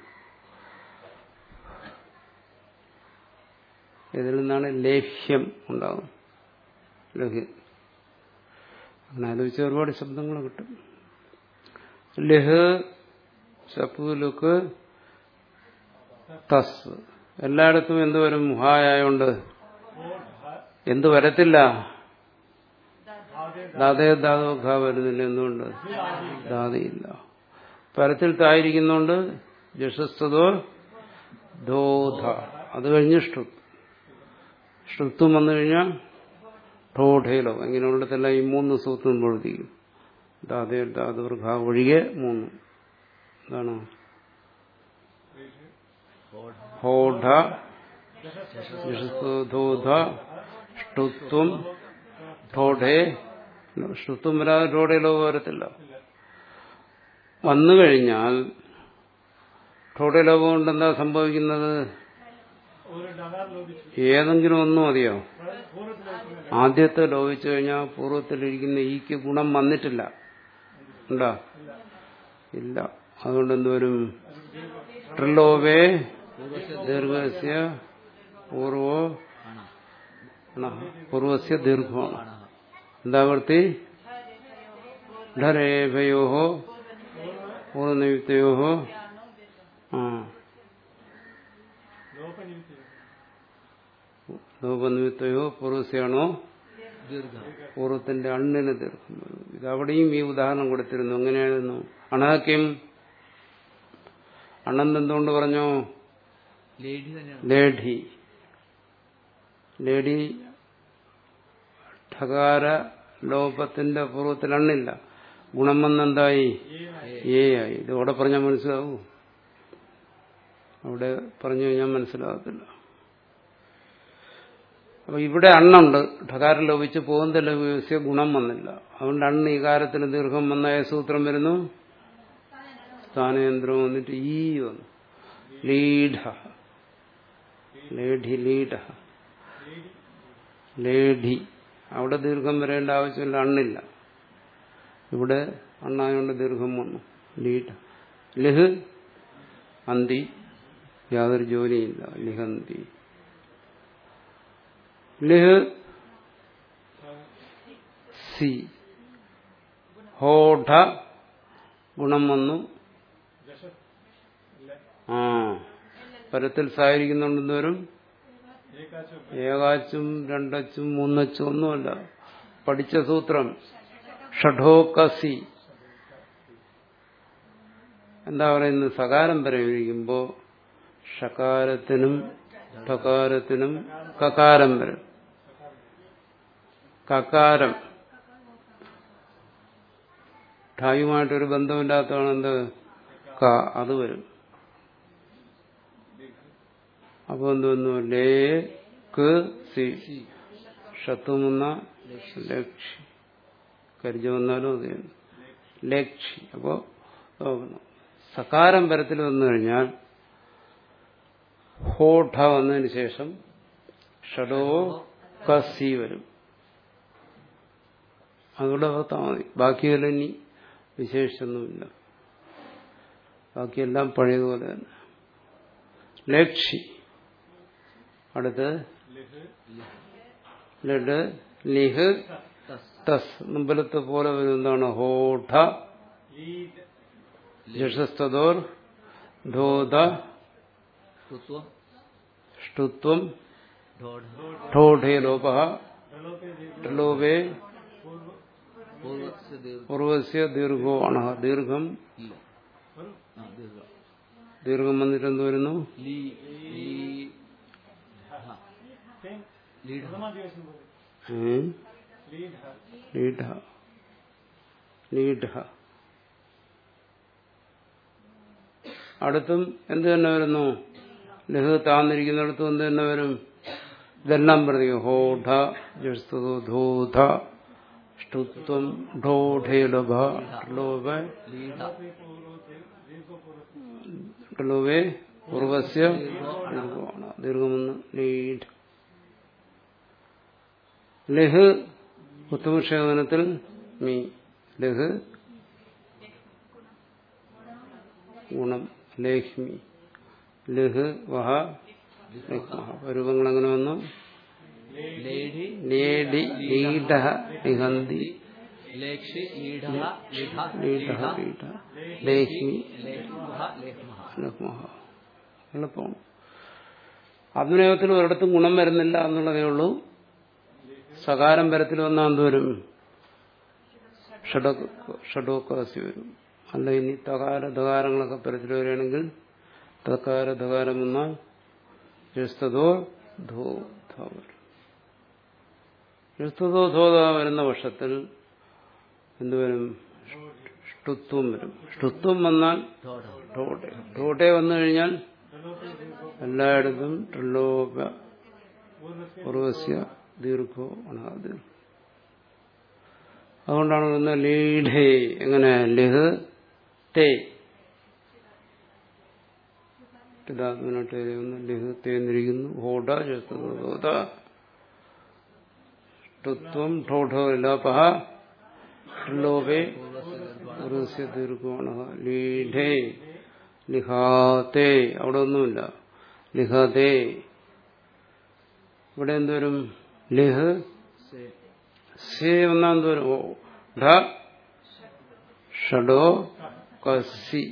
ഇതിൽ നിന്നാണ് ലേഹ്യം ഉണ്ടാകും ലഹ്യം അങ്ങനെ ആലോചിച്ച ഒരുപാട് ശബ്ദങ്ങൾ കിട്ടും ലഹ് ചപ്പുലുക്ക് തസ് എല്ലായിടത്തും എന്ത് വരും ഹായായോണ്ട് എന്ത് വരത്തില്ല ദാതേ ദാതോ ഘ വരുന്നില്ല എന്തുകൊണ്ട് ദാതയില്ല പരത്തിൽ തായിരിക്കുന്നോണ്ട് ജഷസ്തോ ധോധ അത് കഴിഞ്ഞ് ഷ്ടു ഷ്ടുത്വം വന്നു കഴിഞ്ഞാൽ ഠോഠയിലോ ഇങ്ങനെയുള്ളതെല്ലാം ഈ മൂന്ന് സൂത്രം പ്രവർത്തിക്കും ദാതേ ദാതോർ ഘ ഒഴികെ മൂന്ന് എന്താണ് ഹോഢ ജഷസ്തോധ ഷ്ടുത്വം ഠോഠേ ഷ്ടുത്വം വരാതെ ഠോഠയിലോ വരത്തില്ല വന്നു കഴിഞ്ഞാൽ ഠോഠയിലോകം കൊണ്ട് എന്താ സംഭവിക്കുന്നത് ഒരു ഡകാർ ലോപിച്ചു ഏതെങ്കിലും ഒന്നും മതിയോ പൂർവ്വത്തിലേക്ക് ആദ്യത്തെ ലോപിച്ചു കഴിഞ്ഞാൽ പൂർവ്വത്തിലിരിക്കുന്ന ഈക്ക് ഗുണം വന്നിട്ടില്ല ഉണ്ടോ ഇല്ല അതുകൊണ്ട് എന്തുവരും ട്രിലോവേ ദീർഘസ്യ പൂർവോ അണ അണഃ. പൂർവസ്യ ദീർഘമാണ് അണ എന്താ വൃത്തി ഢരേഭയോ പൂർവനിയുക്തയോ ആ ലോപനിമിത്തി ലോപനിയുക്തയോ പൂർവസ്യാണോ ദീർഘ പൂർവ്വത്തിന്റെ അണ്ണിന് ദീർഘം വരും. ഇത് അവിടെയും ഈ ഉദാഹരണം കൊടുത്തിരുന്നു എങ്ങനെയായിരുന്നു അണാക്യം അണ്ണൻ എന്തുകൊണ്ട് പറഞ്ഞു ലേഡി തന്നെയാണ് ലേഡി ലേഡി ഠകാര ലോപത്തിന്റെ പൂർവ്വത്തിൽ അണ്ണില്ല ഗുണം വന്നെന്തായി ഏ ആയി ഇതോടെ പറഞ്ഞാൽ മനസ്സിലാവൂ അവിടെ പറഞ്ഞു കഴിഞ്ഞാൽ മനസ്സിലാകത്തില്ല അപ്പൊ ഇവിടെ അണ്ണുണ്ട് ഠകാരം ലോപിച്ച് പോകുന്ന ലോപിച്ച ഗുണം വന്നില്ല അതുകൊണ്ട് അണ്ണ് ഈ കാര്യത്തിന് ദീർഘം വന്ന ഏ സൂത്രം വരുന്നു സ്ഥാനയന്ത്രം വന്നിട്ട് ഈ വന്നു ലീഢ ലേഢി ലീഢ ലേഢി അവിടെ ദീർഘം വരേണ്ട ആവശ്യമില്ല അണ്ണില്ല ഇവിടെ അണ്ണായോണ്ട് ദീർഘം വന്നു ലീഢ ലഹ് അന്തി യാതൊരു ജോലിയില്ല ലിഹന്തി ലിഹ് സി ഹോഠ ഗുണം വന്നു ആ പരത്തിൽ സായിരിക്കുന്നുണ്ടെന്ന് വരും ഏകാച്ചും രണ്ടച്ചും മൂന്നച്ചും ഒന്നുമല്ല പഠിച്ച സൂത്രം ഷഠോക്കസി എന്താ പറയുന്നത് സകാരം പ്രയോഗിക്കുമ്പോ ഷകാരത്തിനും ഠകാരത്തിനും കകാരം വരും കകാരം ഠായുമായിട്ടൊരു ബന്ധമില്ലാത്തതാണ് എന്ത് ക അത് വരും അപ്പൊ എന്ത് വന്നു ലേ ക് സി ഷത്തുമെന്ന ലക്ഷി കരിജ വന്നാലും അത് തന്നെ. ലക്ഷി അപ്പോ നോക്കണം സകാരം പരത്തിൽ വന്നു കഴിഞ്ഞാൽ ഹോഠ വന്നതിന് ശേഷം ഷഡോ കസി വരും അതുകൂടെ ഓർത്താൽ മതി ബാക്കിയെല്ലാം ഇനി വിശേഷിച്ചൊന്നുമില്ല ബാക്കിയെല്ലാം പഴയതുപോലെ തന്നെ ലക്ഷി അടുത്ത് ലഡ് ലിഹ് തസ് മുമ്പിലത്തെ പോലെ വരുന്നതാണ് ഹോഠ ജഷസ്തോർ ധോധ ഋത്വം ഷ്ടുത്വം ഢോഢ ഠോഠേ ലോപ ലോപേ പൂർവസ്യ ദീർഘ പൂർവസ്യ ദീർഘോ അണ ദീർഘം ഇല്ല ആ ദീർഘ ദീർഘം വന്നിട്ട് എന്ത് വരുന്നു ലീ ലീ ധ. ലീഢ ഏ? ലീഢ ലീഢ അടുത്തും എന്ത് തന്നെ വരുന്നു ലഹ് താന്നിരിക്കുന്നിടത്തും എന്ത് തന്നെ വരും ഇതെല്ലാം പറഞ്ഞു ഹോഢ ജസ്തുതോ ധൂധ ഷ്ടുത്വം ഢോഢേ ലഭ ലോഭ ലീഢ ലോഭേ പൂർവസ്യ ദീർഘമാണ് ദീർഘമെന്ന് ലീഢ ലഹ് ഉത്തമക്ഷേപനത്തിൽ മീ ലഹ് ഗുണം ലേഹ്മി ലഹ് വഹ രൂപങ്ങൾ എങ്ങനെ വന്നു ലേഢി ലേഡി ലീഡ ലിഹന്തി ലേക്ഷി ലീഢ ലിഢ ലീഡ ലീഢ ലീഡ ലേഹ്മി ലേഹ്മഹ ലേഹ്മഹ ലഹ്മഹ എളുപ്പമാണ് അഭിനയത്തിൽ ഒരിടത്തും ഗുണം വരുന്നില്ല എന്നുള്ളതേ ഉള്ളൂ സകാരം പരത്തിൽ വന്നാൽ എന്ത് വരും ഷഡോക്കാസി വരും അല്ല ഇനി തകാര ധകാരങ്ങളൊക്കെ പരത്തിൽ വരികയാണെങ്കിൽ തകാര ധകാരം വന്നാൽ ജസ്തോ ധോ ധ വരും ജസ്തോ ധോധ വരുന്ന വർഷത്തിൽ എന്തുവരും ഷ്ടുത്വം വരും ഷ്ടുത്വം വന്നാൽ ഢോഢ ഠോട്ടെ ഠോട്ടെ വന്നു കഴിഞ്ഞാൽ എല്ലായിടത്തും ട്രിലോക പൂർവസ്യ ദീർഘോ അണാദീർ അതുകൊണ്ടാണ് പറയുന്നത് ലീഢേ എങ്ങനെ ലിഹ് തേ ിതാത്മനായിട്ട് ലിഹ് തേന്നിരിക്കുന്നു ഹോഡ ചേർത്തോത ടുത്വം ഠോഠോ ലാപഹ ലോപേ പൂർവസ്യ ദീർഘോ അണ ലീഢേ ലിഹാത്തേ അവിടെ ഒന്നുമില്ല ലിഹതേ ഇവിടെ എന്തോരും ലിഹ് സേ സേ ഒന്നാം തോരും ഓ ഢ ഷഡോ കസി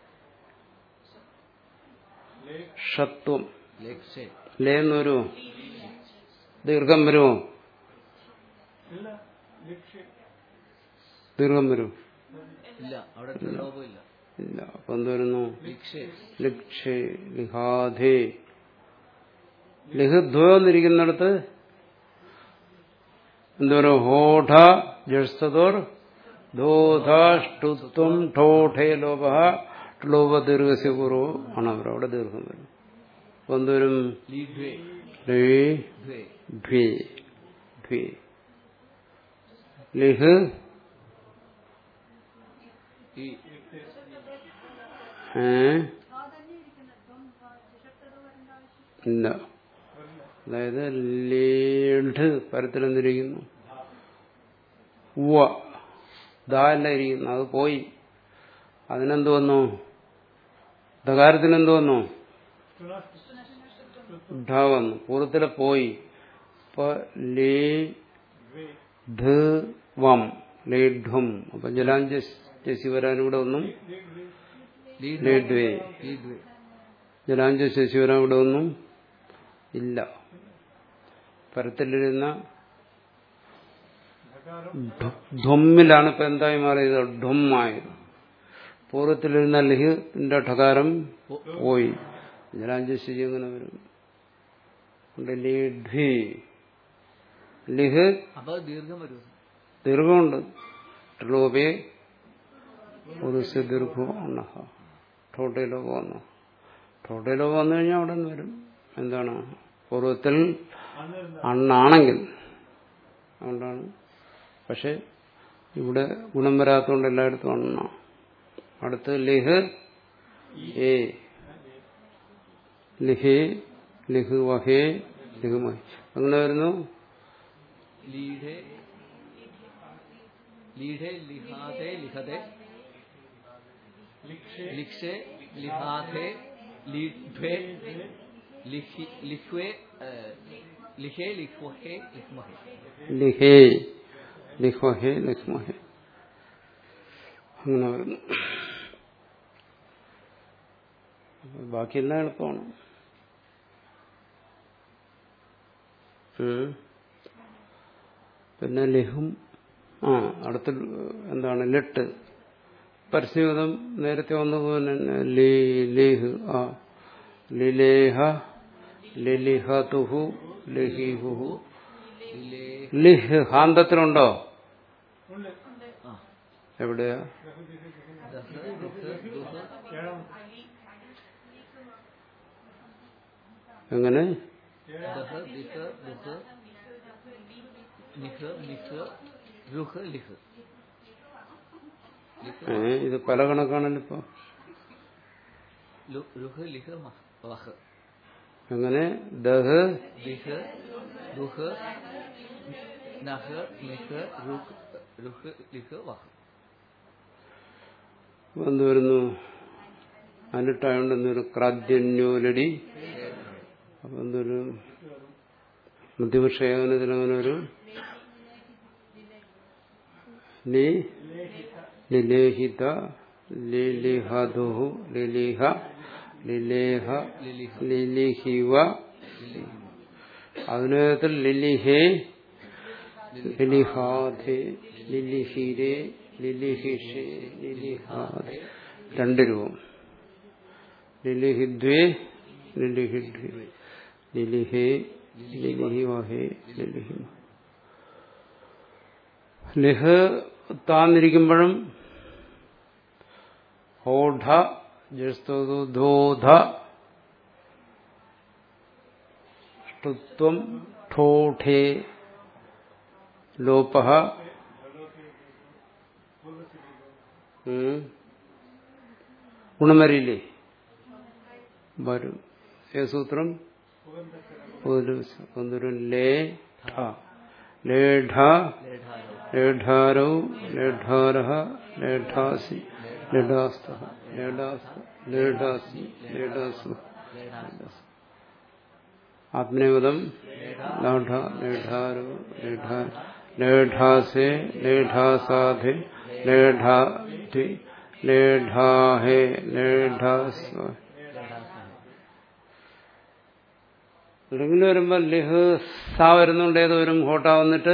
ഷത്വം ലേക്ഷേ ലേന്ന് വരുമോ ദീർഘം വരുമോ ദീർഘം വരുമോ ഇല്ല അവിടെ ത്രിലോപം ഇല്ല ഇല്ല അപ്പൊ എന്ത് വരുന്നു ലിക്ഷേ ലക്ഷേ ലിഹാധേ ലിഹദ്വന്നിരിക്കുന്നിടത്ത് എന്തോരം ഹോഠ ജസ്തോർ ധോധ ഷ്ടുത്വം ഠോഠേ ലോപ ട്ലോപ ദീർഘസ്യ പൂർവ്വം ആണ് അവർ അവിടെ ദീർഘം വരും അപ്പൊ എന്തോരും ലീഡ്വേ ലേ ദ്വേ ധ്വേ ധ്വേ ലിഹ് ഈ ഏ ഇല്ല അതായത് ലീഡ് പരത്തിലെന്തിരിക്കുന്നു ഉവ ദാല്ല ഇരിക്കുന്നു അത് പോയി അതിനെന്ത് വന്നു ദകാരത്തിന് എന്ത് വന്നു ഢ വന്നു പൂർവ്വത്തിലെ പോയി ഇപ്പൊ ലേ ധ വം ലീഡ്വം അപ്പൊ ജലാഞ്ചി വരാനിവിടെ ഒന്നും ലീഡ് ലീഡ്വേ ലീഡ്വേ ജലാഞ്ച ശശിവരം ഇവിടെ ഒന്നും ഇല്ല പരത്തിലിരുന്ന ധ- ധ്വമ്മിലാണ് ഇപ്പൊ എന്തായി മാറിയത് ഢൊമ്മായത് പൂർവ്വത്തിലിരുന്ന ലിഹിന്റെ ഠകാരം പോയി ജലാഞ്ച ശശി എങ്ങനെ വരും ഉണ്ട് ലീഡ്വി ലിഹ് അപ്പൊ ദീർഘം വരും ദീർഘമുണ്ട് ട്രിലോപേ ഒരു ദീർഘോ അണ്ണഹ ടോട്ടയിലോ വന്നു ടോട്ടയിലോ വന്നു കഴിഞ്ഞാൽ അവിടെ നിന്ന് വരും എന്താണ് പൂർവ്വത്തിൽ അണ്ണാണെങ്കിൽ അതുകൊണ്ടാണ് പക്ഷെ ഇവിടെ ഗുണം വരാത്തതുകൊണ്ട് എല്ലായിടത്തും അണ്ണ അടുത്ത് ലിഹ് ഏ ലിഹേ ലിഹ് വഹേ ലിഹുമായി അങ്ങനെ വരുന്നു ലീഡേ ലീഡേ ലിഹാതെ ലിഖതെ ലിക്ഷേ ലിഹാതെ ലീഡ്വേ ലിഖി ലിഖ്വേ ഏ, ലിഖേ ലിഖ്വഹേ ലിഖ്മഹേ ലിഹേ ലിഹ്വഹേ ലിഹ്മഹേ അങ്ങനെ വരുന്നു അപ്പൊ ബാക്കിയെല്ലാം എളുപ്പമാണ് ഉം. പിന്നെ ലിഹും ആ അടുത്ത എന്താണ് ലെട്ട് പരസ്യവിധം നേരത്തെ വന്നതുപോലെ തന്നെ ലീ ലിഹ് ആ ലിലേഹ ലിലിഹതുഹു ലിഹിഹുഹു ലിലേ ലിഹ് ഹാന്തത്തിലുണ്ടോ ആ എവിടെയാ ദഹ ദുഹ ദുഹ എങ്ങനെ ദഹ ദിഹ ദുഹ നിഹ നിഹ രുഹ ലിഹ് ലിഹ് ഏ ഇത് പല കണക്കാണല്ലോ ഇപ്പൊ ലു- രുഹ ലിഹ മഹ വഹ എങ്ങനെ ദഹ് ദിഹ ദുഹ നഹ നിഹ രുഹ രുഹ ലിഹ വഹ എന്ത് വരുന്നു അനിട്ടായോണ്ട് എന്തൊരു ക്രാദ്യന്യോലടി അപ്പൊ എന്തൊരു മധ്യപക്ഷേകനത്തിലങ്ങനെ ഒരു ലി ലിലേഹിത ലിലിഹതുഹു ലിലിഹ ലിലേഹ ലിലിഹ ലിലിഹിവ അതിനകത്തിൽ ലിലിഹേ ലിലിഹാധേ ലിലിഹിരേ ലിലിഹിഷേ ലിലിഹാധേ രണ്ട് രൂപം ലിലിഹിദ്വേ ലിലിഹിദ്വേ ലിലിഹേ ലിലിഹിവഹേ ലിലിഹിമ ലിഹ് താന്നിരിക്കുമ്പോഴും ഹോഢ ജസ്തോധ ഷ്ടുത്വം ഠോഠേ ലോപ ഗുണമരിയില്ലേ വരും ഏ സൂത്രം ഒരു ഒന്നൊരു ലേ ഠ ലേഢ ലേഢാരോ ലേഢാരോ ലേഢാര ലേഢാസി ലേഢാസ്ത ലേഢാസ്ത ലേഢാസി ലേഢാസു ലേഢാസ് ആത്മനേപദം ലാഢ ലേഢാരോ ലേഢ ലേഢാസേ ലേഢാസാധേ ലേഢാധി ലേഢാഹേ ലേഢാസ്വ ഇങ്ങനെ വരുമ്പോ ലിഹ് സ വരുന്നുണ്ട് ഏത് വരും ഹോട്ട വന്നിട്ട്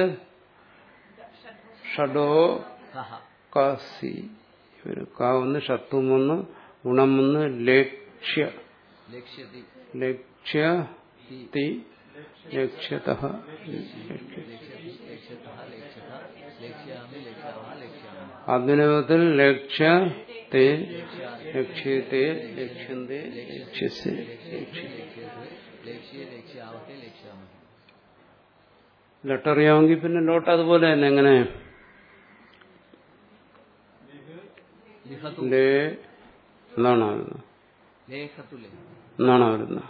ഷഡോ സഹ കാസി വരും കാ വന്ന് ഷത്വം വന്ന് ഗുണം വന്ന് ലക്ഷ്യ ലക്ഷ്യതി ലക്ഷ്യ തി തി ലക്ഷ്യത ലക്ഷ്യതി ലക്ഷ്യതഃ ലക്ഷ്യത ലക്ഷ്യാമി ലക്ഷ്യാമ ലക്ഷ്യാമ ആത്മനിയോഗത്തിൽ ലക്ഷ്യ തേ ലക്ഷ്യത്തെ ലക്ഷ്യന്തേ ലക്ഷ്യസ് ലക്ഷ്യ ലക്ഷ്യ ലക്ഷ്യാവത്തെ ലക്ഷ്യാമഹി ലെട്ടറിയാമെങ്കിൽ പിന്നെ ലോട്ട് അതുപോലെ തന്നെ എങ്ങനെ ലിഖതു ലേ എന്നാണോ വരുന്നത് ലേഖത്തു ലേ എന്നാണോ വരുന്നത്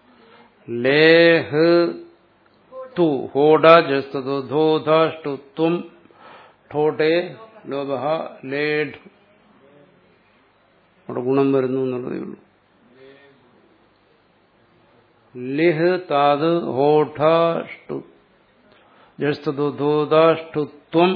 ലേഹ് തു ഹോഡ ജസ്തോ ധോധാഷ്ടു ഠോട്ടെ ലോഭ ലേഢ് അവിടെ ഗുണം വരുന്നു എന്നുള്ളതേ ഉള്ളൂ ലിഹ് താത് ഹോഠാഷ്ടു ജസ്തോ ധോധാഷ്ടുത്വം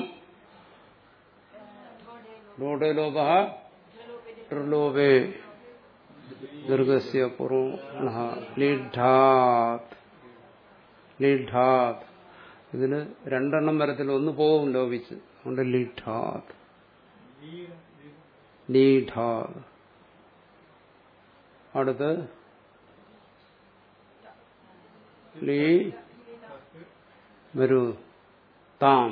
ഠോട്ടെ ലോഭ ട്രിലോഭേ ദീർഘസ്യ പൂർവ ലീഢാത് ലീഢാത് ഇതിന് രണ്ടെണ്ണം വരത്തിൽ ഒന്ന് പോവും ലോപിച്ച് അതുകൊണ്ട് ലീഢാത് ലീഢാത് അടുത്ത് ലീ വരൂ താം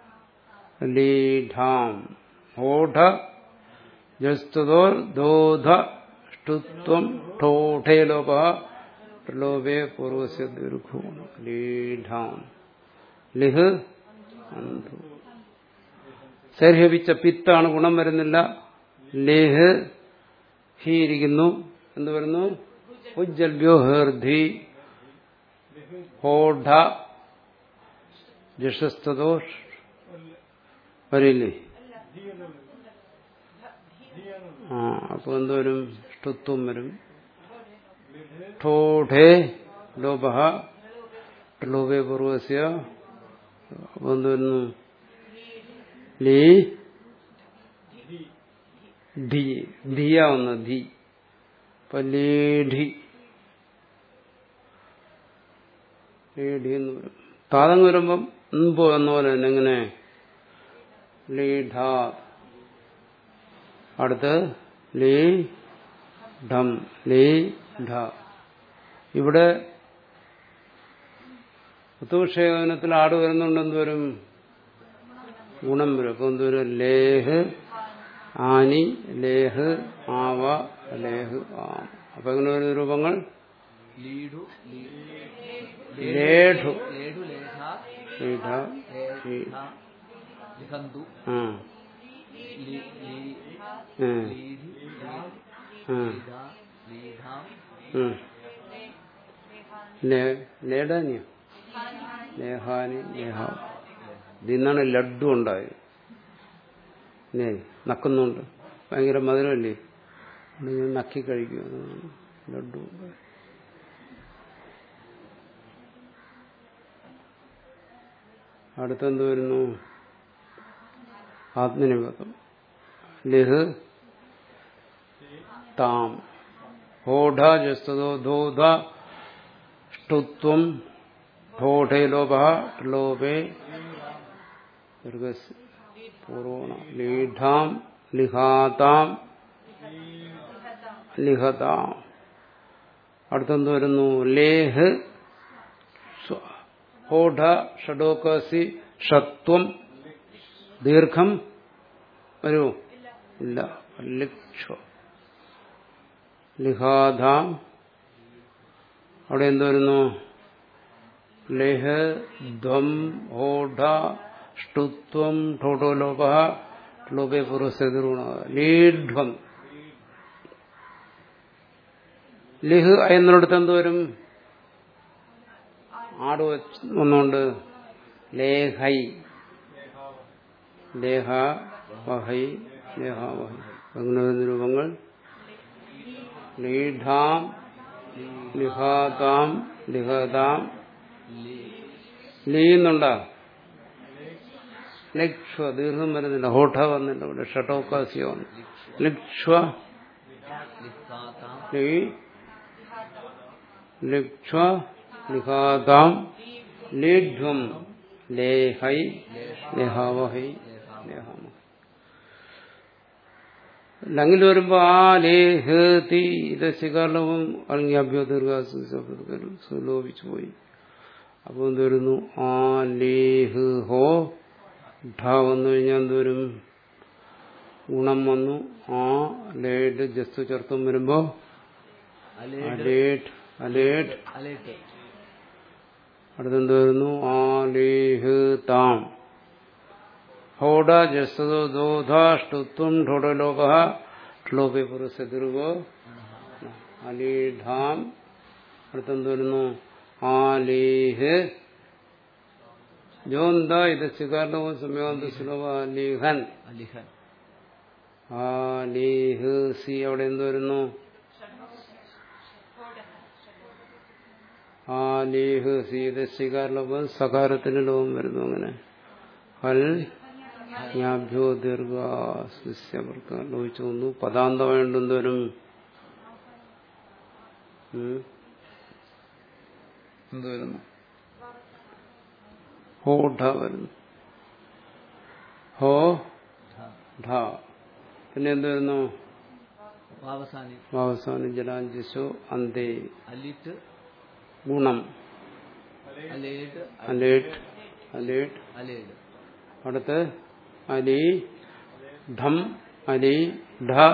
ലീഢാം ഓഢ ജസ്തുതോർ ദോധ ഷ്ടുത്വം ഠോഠേ ലോപ ലോപേ പൂർവസ്യ ദീർഘോണ ലീഢാം ലിഹ് അന്ധു ശർഹപിച്ച പിത്താണ് ഗുണം വരുന്നില്ല ലേഹ് ഹി ഇരിക്കുന്നു എന്ത് വരുന്നു ഉജ്ജൽഭ്യോ ഹേർധി ഹോഢ ജഷസ്തോ വരില്ലേ ആ അപ്പൊ എന്തോരും ഷ്ടുത്വം വരും ഠോഠേ ലോഭ ലോഭേ പൂർവസ്യ അപ്പൊ എന്ത് വരുന്നു ലീ ധി ധിയ വന്ന ധി അപ്പൊ ലീഢി ലീഢി എന്ന് വരും താതങ്ങ് വരുമ്പം മുമ്പ് എന്ന പോലെ തന്നെ എങ്ങനെ ലീഢാ അടുത്ത് ലീ ഢം ലീ ഢ ഇവിടെ ഉത്തക്ഷേപനത്തിൽ ആട് വരുന്നുണ്ട് എന്തോരും ഗുണം വരും അപ്പൊ എന്തോരും ലേഹ് ആനി ലേഹ് ആവ ലേഹ് ആം അപ്പൊ എങ്ങനെ വരുന്ന രൂപങ്ങൾ ലീഡു ലേഢു ലേഡു ലേഖ ലീഢ ലേഖ ലിഖന്തു ആ ലീ ലീ ആ, ലീധി ആ, ലീധ ലീധാം ഉം. ലേ- ലേഡാനിയോ ലേഹാനി ലേഹ ഇതിന്നാണ് ലഡ്ഡു ഉണ്ടായത് ഇല്ലേ നക്കുന്നുണ്ട് ഭയങ്കര മധുരമല്ലേ അതുകൊണ്ട് ഞാൻ നക്കി കഴിക്കും അതാണ് ലഡ്ഡു ഉണ്ടായത്. അടുത്തെന്ത് വരുന്നു ആത്മനിപതം ലഹ് താം ഹോഢ ജസ്തോ ധോധ ഷ്ടുത്വം ഠോഠേ ലോഭ ലോഭേ ദീർഘസ് പൂർവണ ലീഢാം ലിഹാതാം ലിഹതാം അടുത്തെന്ത് വരുന്നു ലേഹ് സ്വ- ഹോഢ ഷഡോകസി ഷത്വം ദീർഘം വരൂ ഇല്ല ലിക്ഷ ലിഹാധാം അവിടെ എന്ത് വരുന്നു ലേഹ ധ്വം ഹോഢ ഷ്ടുത്വം ഠോഠോ ലോപ ലോപേ പുറസ്തുണ ലീഢ്വം ലിഹ് എന്നിടത്ത് എന്ത് വരും ആട് വെച്ച് ഒന്നുകൊണ്ട് ലേഹൈ ലേഹ വഹൈ ലേഹ വഹൈ അങ്ങനെ വരുന്ന രൂപങ്ങൾ ലീഢാം ലിഹാതാം ലിഹതാം ലീന്നുണ്ടാ ലക്ഷ്വ ദീർഘം വരുന്നില്ല ഹോഠ വന്നില്ല ഇവിടെ ഷട്ടോക്കാസിയ വന്നു ലക്ഷ്വ ലിഖാതാം ലീ ലക്ഷ്വ ലിഹാതാം ലീഢ്വം ലേഹൈ ലേഹാവഹൈ ലേഹാമഹൈ ലങ്ങിൽ വരുമ്പോ ആ ലേഹ് തീ ഇത് ശിഖാലവും അല്ലെങ്കിൽ അഭ്യോദീർഘ ലോപിച്ചു പോയി അപ്പൊ എന്ത് വരുന്നു ആ ലേഹ് ഹോ ഢ വന്നു കഴിഞ്ഞാൽ എന്ത് വരും ഗുണം വന്നു ആ ലേഡ് ജസ്തു ചേർത്തും വരുമ്പോ അലേട്ട് അലേട്ട് അലേട്ട് അലേട്ട് അടുത്തെന്ത് വരുന്നു ആ ലേഹ് താം ഹോഡ ജസ്തോ ദോധാഷ്ടുത്വം ഠോഡലോപ ഠ്ലോപെ പുരുഷതിരുവോ അലീഢാം അടുത്തെന്ത് വരുന്നു ആലേഹ് ജോന്ത ഇത് ശികാരണവും സമയാന്ത സുലഭ അലിഹൻ അലിഹൻ ആലേഹ് സി അവിടെ എന്ത് വരുന്നു ആലേഹ് സി ഇത് ശികാരണവും സകാരത്തിന് ലോകം വരുന്നു അങ്ങനെ ഹൽ ജ്ഞാഭ്യോ ദീർഘാസ്യവർക്ക് ലോഹിച്ചു വന്നു പദാന്തം വേണ്ടെന്തോരും എന്ത് വരുന്നു ഹോ ഢ വരുന്നു ഹോ ഢ പിന്നെ എന്ത് വരുന്നു അവസാനി അവസാനം ജലാഞ്ജസോ അന്തേ അലിറ്റ് ഗുണം അലേട്ട് അലേട്ട് അലേട്ട് അലേട് അടുത്ത് അലി ധം അലി ഢ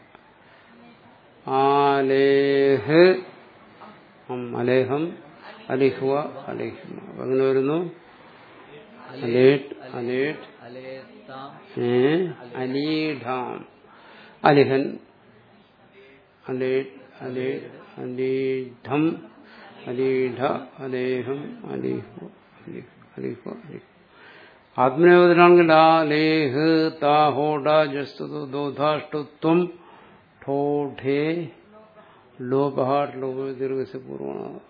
ആലേഹ് ഉം, അലേഹം അലിഹ്വ അലിഹ്മ അപ്പൊ അങ്ങനെ വരുന്നു അലേട്ട് അലേട്ട് അലേത്താം ഏ അലീഢാം അലിഹൻ അലേട്ട് അലേട്ട് അലീഢം അലീഢ അലേഹം അലിഹു അലിഹ് അലിഹു അലിഹു ആത്മനേപത്തിലാണെങ്കിൽ ആ ലേഹ് താഹോഡ ജസ്തു ദോധാഷ്ടുത്വം ഠോഠേ ലോപഹാട്ട് ലോപ ദീർഘസ് പൂർവ്വമാണ്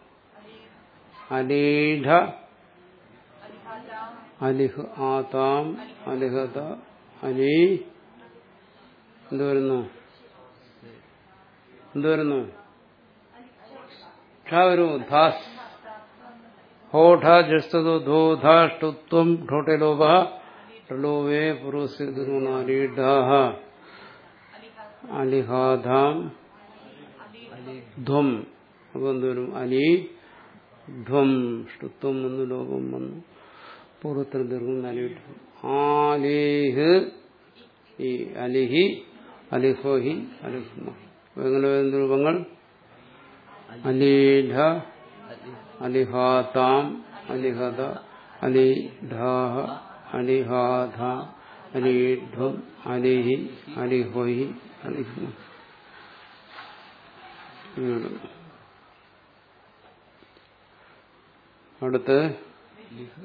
അലീഢ അലിഹ് ആതാം അലിഹത അലി എന്ത് വരുന്നു എന്ത് വരുന്നു ഠ വരൂ ധാസ് ഹോഠ ജസ്തോ ധോധാഷ്ടുത്വം ഠോട്ടെ ലോപ ലോവേ പുരുഷാലിഡാഹ അലിഹാധാം അലി ധ്വം അപ്പൊ എന്ത് വരും അലി ധ്വം ഷ്ടുത്വം വന്നു ലോകം വന്നു പൂർവ്വത്തിൽ ദീർഘം അലിട്ട് ആലേഹ് ഈ അലിഹി അലിഹോഹി അലിഹ്മ അപ്പൊ എങ്ങനെ വരുന്ന രൂപങ്ങൾ അലീഢ അലി അലിഹാതാം അലിഹത അലിഢാഹ അലിഹാധ അലിഢം അലിഹി അലിഹോഹി അലിഹ്മ ഇങ്ങനെ. അടുത്ത് ലിഹ്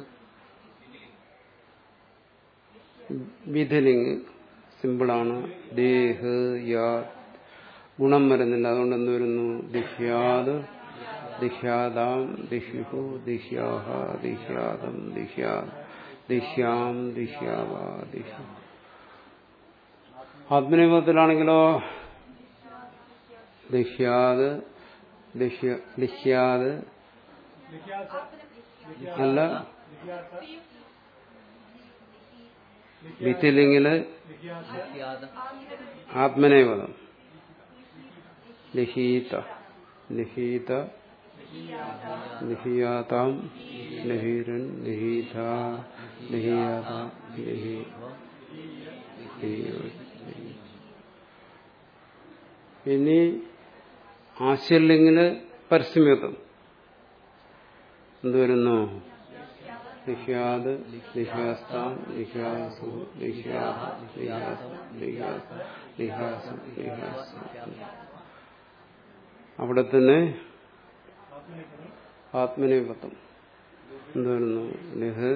വിധലിംഗ് സിമ്പിളാണ് ദേഹ് യാ ഗുണം വരുന്നില്ല അതുകൊണ്ട് എന്ത് വരുന്നു ദിഹ്യാത് ദിഹ്യാദാം ദിഹ്യുഹു ദിഹ്യാഹ ദിഹ്യാദം ദിഹ്യാ ദിഹ്യാം ദിഹ്യാവ ദിഹ്യ ആത്മനിയമത്തിലാണെങ്കിലോ ദിഹ്യാത് ദിഹ്യ ദിഹ്യാത് लिखियास അല്ല लिखियास വിത്തിലിംഗില് लिखियास ലിഖ്യാതം ആത്മനേപദം ലിഖീത ലിഖീത ലിഹിയാതാം ലഹീരൻ ലിഹീത ലിഹിയാത ലിഹി ഇനി ആശയലിംഗിന് പരസ്യമേതം എന്തുവരുന്നു ലിഹ്യാത് ലിഹ്യാസ്താം ലിഹ്യാസു ലിഹ്യാഹ ലിഹ്യാസം ലിഹ്യാസ ലിഹാസം ലിഹാസം അവിടെ തന്നെ ആത്മനിപത്തം എന്തുവരുന്നു ലിഹ്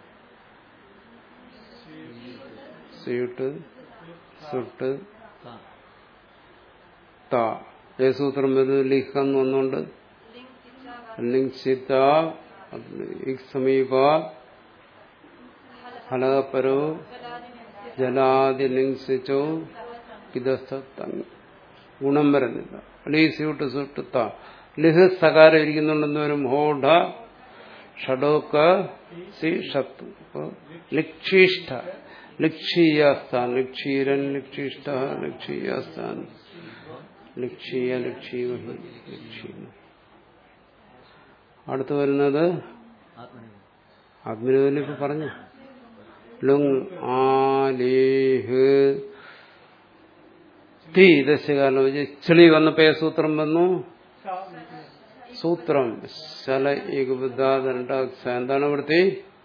സീട്ട് സുട്ട് താ ത ഏ സൂത്രം വരുന്നത് ലിഹ് എന്ന് വന്നുകൊണ്ട് ലിംഗ് സിത്ത സമീപ ഫലപരോ ജലാദി ലിംഗ്സിച്ചോ ഇതസ്ഥ ഗുണം വരുന്നില്ല ലീ സ്യൂട്ട് സുട്ട് ത ലിഹ് സകാരം ഇരിക്കുന്നുണ്ടെന്ന് വരും ഹോഢ ഷഡോക്ക സി ഷത്തു അപ്പൊ ലിക്ഷീഷ്ഠ ലിക്ഷീയാസ്ഥാൻ ലിക്ഷീരൻ ലിക്ഷീഷ്ട ലിക്ഷീയാസ്ഥാൻ ലിക്ഷീയ ലിക്ഷീമഹി ലിക്ഷീമ അടുത്ത് വരുന്നത് ആത്മനിപം ആത്മനിവേദന ഇപ്പൊ പറഞ്ഞു ലുങ് ആലേഹ് തി ദശകാലം ചെളി വന്നപ്പോ ഏ സൂത്രം വന്നു सा സൂത്രം ശല ഏകബുദ്ധാദണ്ട എന്താണ് വൃത്തി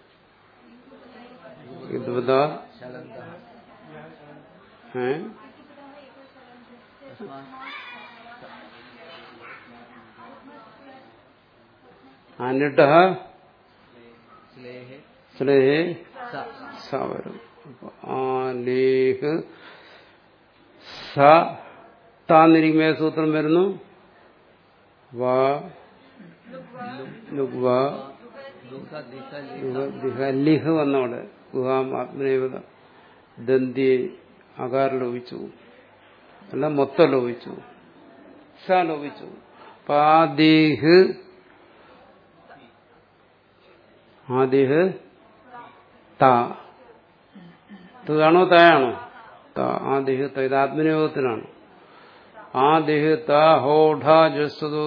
ഏകബുദ്ധ शलन्तः ഏ तस्मात् അനിട്ട स्लेः സ്ലേഹേ स സ വരും അപ്പൊ ആ ലേഹ് സ താന്നിരിക്കുമ്പോ ഏത് സൂത്രം വരുന്നു വ ലുഗ് വ दुःख दिख ലുഹ ദിഹ ലിഹ് വന്നവിടെ ഗുഹാം ആത്മനേവത ദന്തി അകാരം ലോപിച്ചു അല്ല മൊത്തം ലോപിച്ചു സ ലോപിച്ചു അപ്പൊ ആദിഹ് ആദിഹ് ത താണോ തയാണോ ത ആദിഹ് ത ഇത് ആത്മനിയോഗത്തിനാണ് ആദിഹ് ത ഹോഢ ജസ്വതോ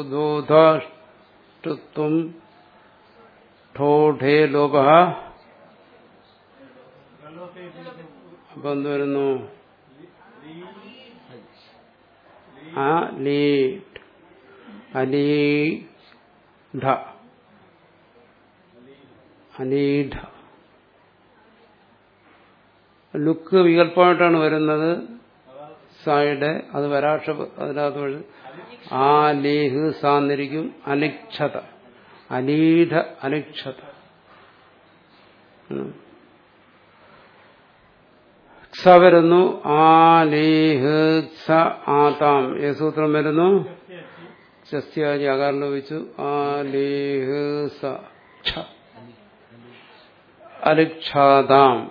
ദോധം ഠോഠേ ലോപ അപ്പൊ എന്ത് വരുന്നു ആ ലീ അലീഢ അലീഢ ലുക്ക് വികല്പമായിട്ടാണ് വരുന്നത് സായുടെ അത് വരാക്ഷ അതിനകത്ത് വഴി ആ ലീഹ് സാന്നിരിക്കും അനിക്ഷത അലീഢ അനിക്ഷത ഉം. ക്ഷ വരുന്നു ആ ലീഹ് ക്ഷ ആതാം ഏ സൂത്രം വരുന്നു ശസ്യാജി ആകാരം ലോപിച്ചു ആ ലീഹ് സ ക്ഷ അലിക്ഷാതാം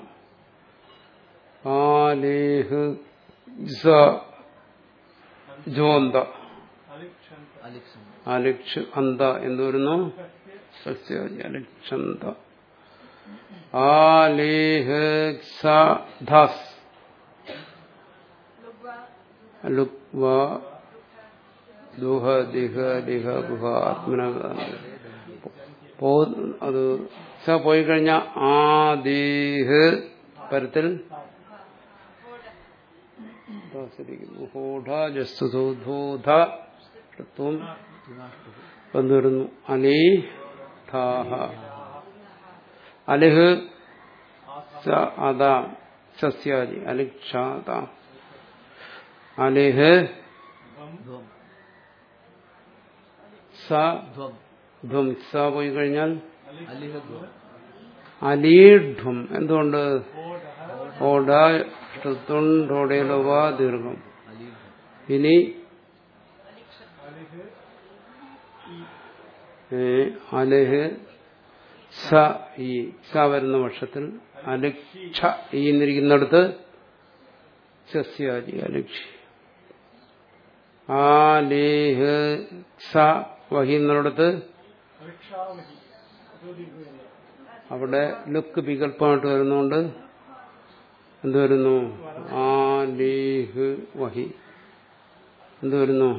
ആ ലീഹ് സ ജോന്ത अलिक्षन् അലിക്ഷ് അന്ത എന്ന് വരുന്നു സസ്യാജി അലിക്ഷന്ത ആ ലീഹ് സ ധസ് ലുക്വ ദുഹ ദിഹ ലിഹ ഗുഹ ആത്മന പോ അത് സ പോയി കഴിഞ്ഞ ആ ദീഹ് പരത്തിൽ ഹോഢ വന്നിരുന്നു അലീ ധാഹ അലിഹ് സ അതാം സസ്യാദി അലിക്ഷാതാം അലിഹ് ध्वम् സ ध्वम् ധ്വം സ പോയി കഴിഞ്ഞാൽ अलिह ध्वम् അലീഢ്വം എന്തുകൊണ്ട് ഓട ോടേലോവാ ദീർഘം अलिह ഇനി ഏ, അലിഹ് സ ഈ സ വരുന്ന വർഷത്തിൽ അലിക്ഷ ഈ എന്നിരിക്കുന്നിടത്ത് സസ്യാദി അലിക്ഷി ആലേഹ് സ വഹിന്നിടത്ത് परीक्षावधि जो दीर्घ അവിടെ ലുക്ക് വികല്പമായിട്ട് വരുന്നുകൊണ്ട് എന്ത് വരുന്നു ആലേഹ് വഹി എന്ത് വരുന്നു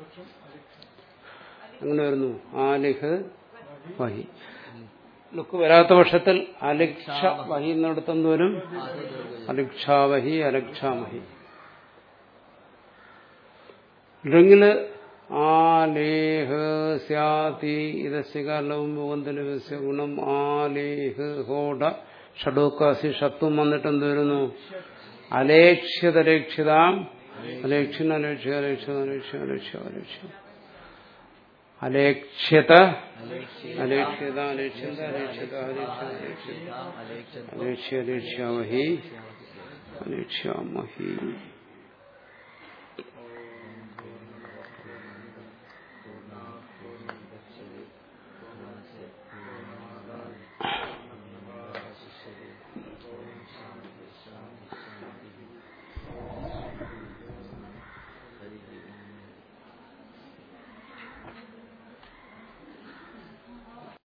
അങ്ങനെ വരുന്നു ആലിഹ് വഹി ലുക്ക് വരാത്ത പക്ഷത്തിൽ അലിക്ഷ വഹി എന്നിടത്ത് എന്ത് വരും അലിക്ഷാവഹി അലക്ഷാമഹി ഇല്ലെങ്കിൽ ആലേഹ് സ്യാതി ഇതസ്യകാലവും മുഖന്തിന് ഗുണം ആലേഹ് ഹോട ഷഡോക്കാസി ഷത്വം വന്നിട്ട് എന്ത് വരുന്നു അലേക്ഷ്യതലേക്ഷിതാം അലേക്ഷ്യൻ അലേക്ഷ്യ അലേക്ഷ്യ അലേക്ഷ്യ അലേക്ഷ്യ അലേക്ഷ്യ അലേക്ഷ്യത അലേക്ഷ്യത അലേക്ഷ്യത അലേക്ഷ്യത അലേക്ഷ്യത അലേക്ഷ്യ अलेक्षन् അലേക്ഷ്യ അലേക്ഷ്യാമഹി അലേക്ഷ്യാമഹി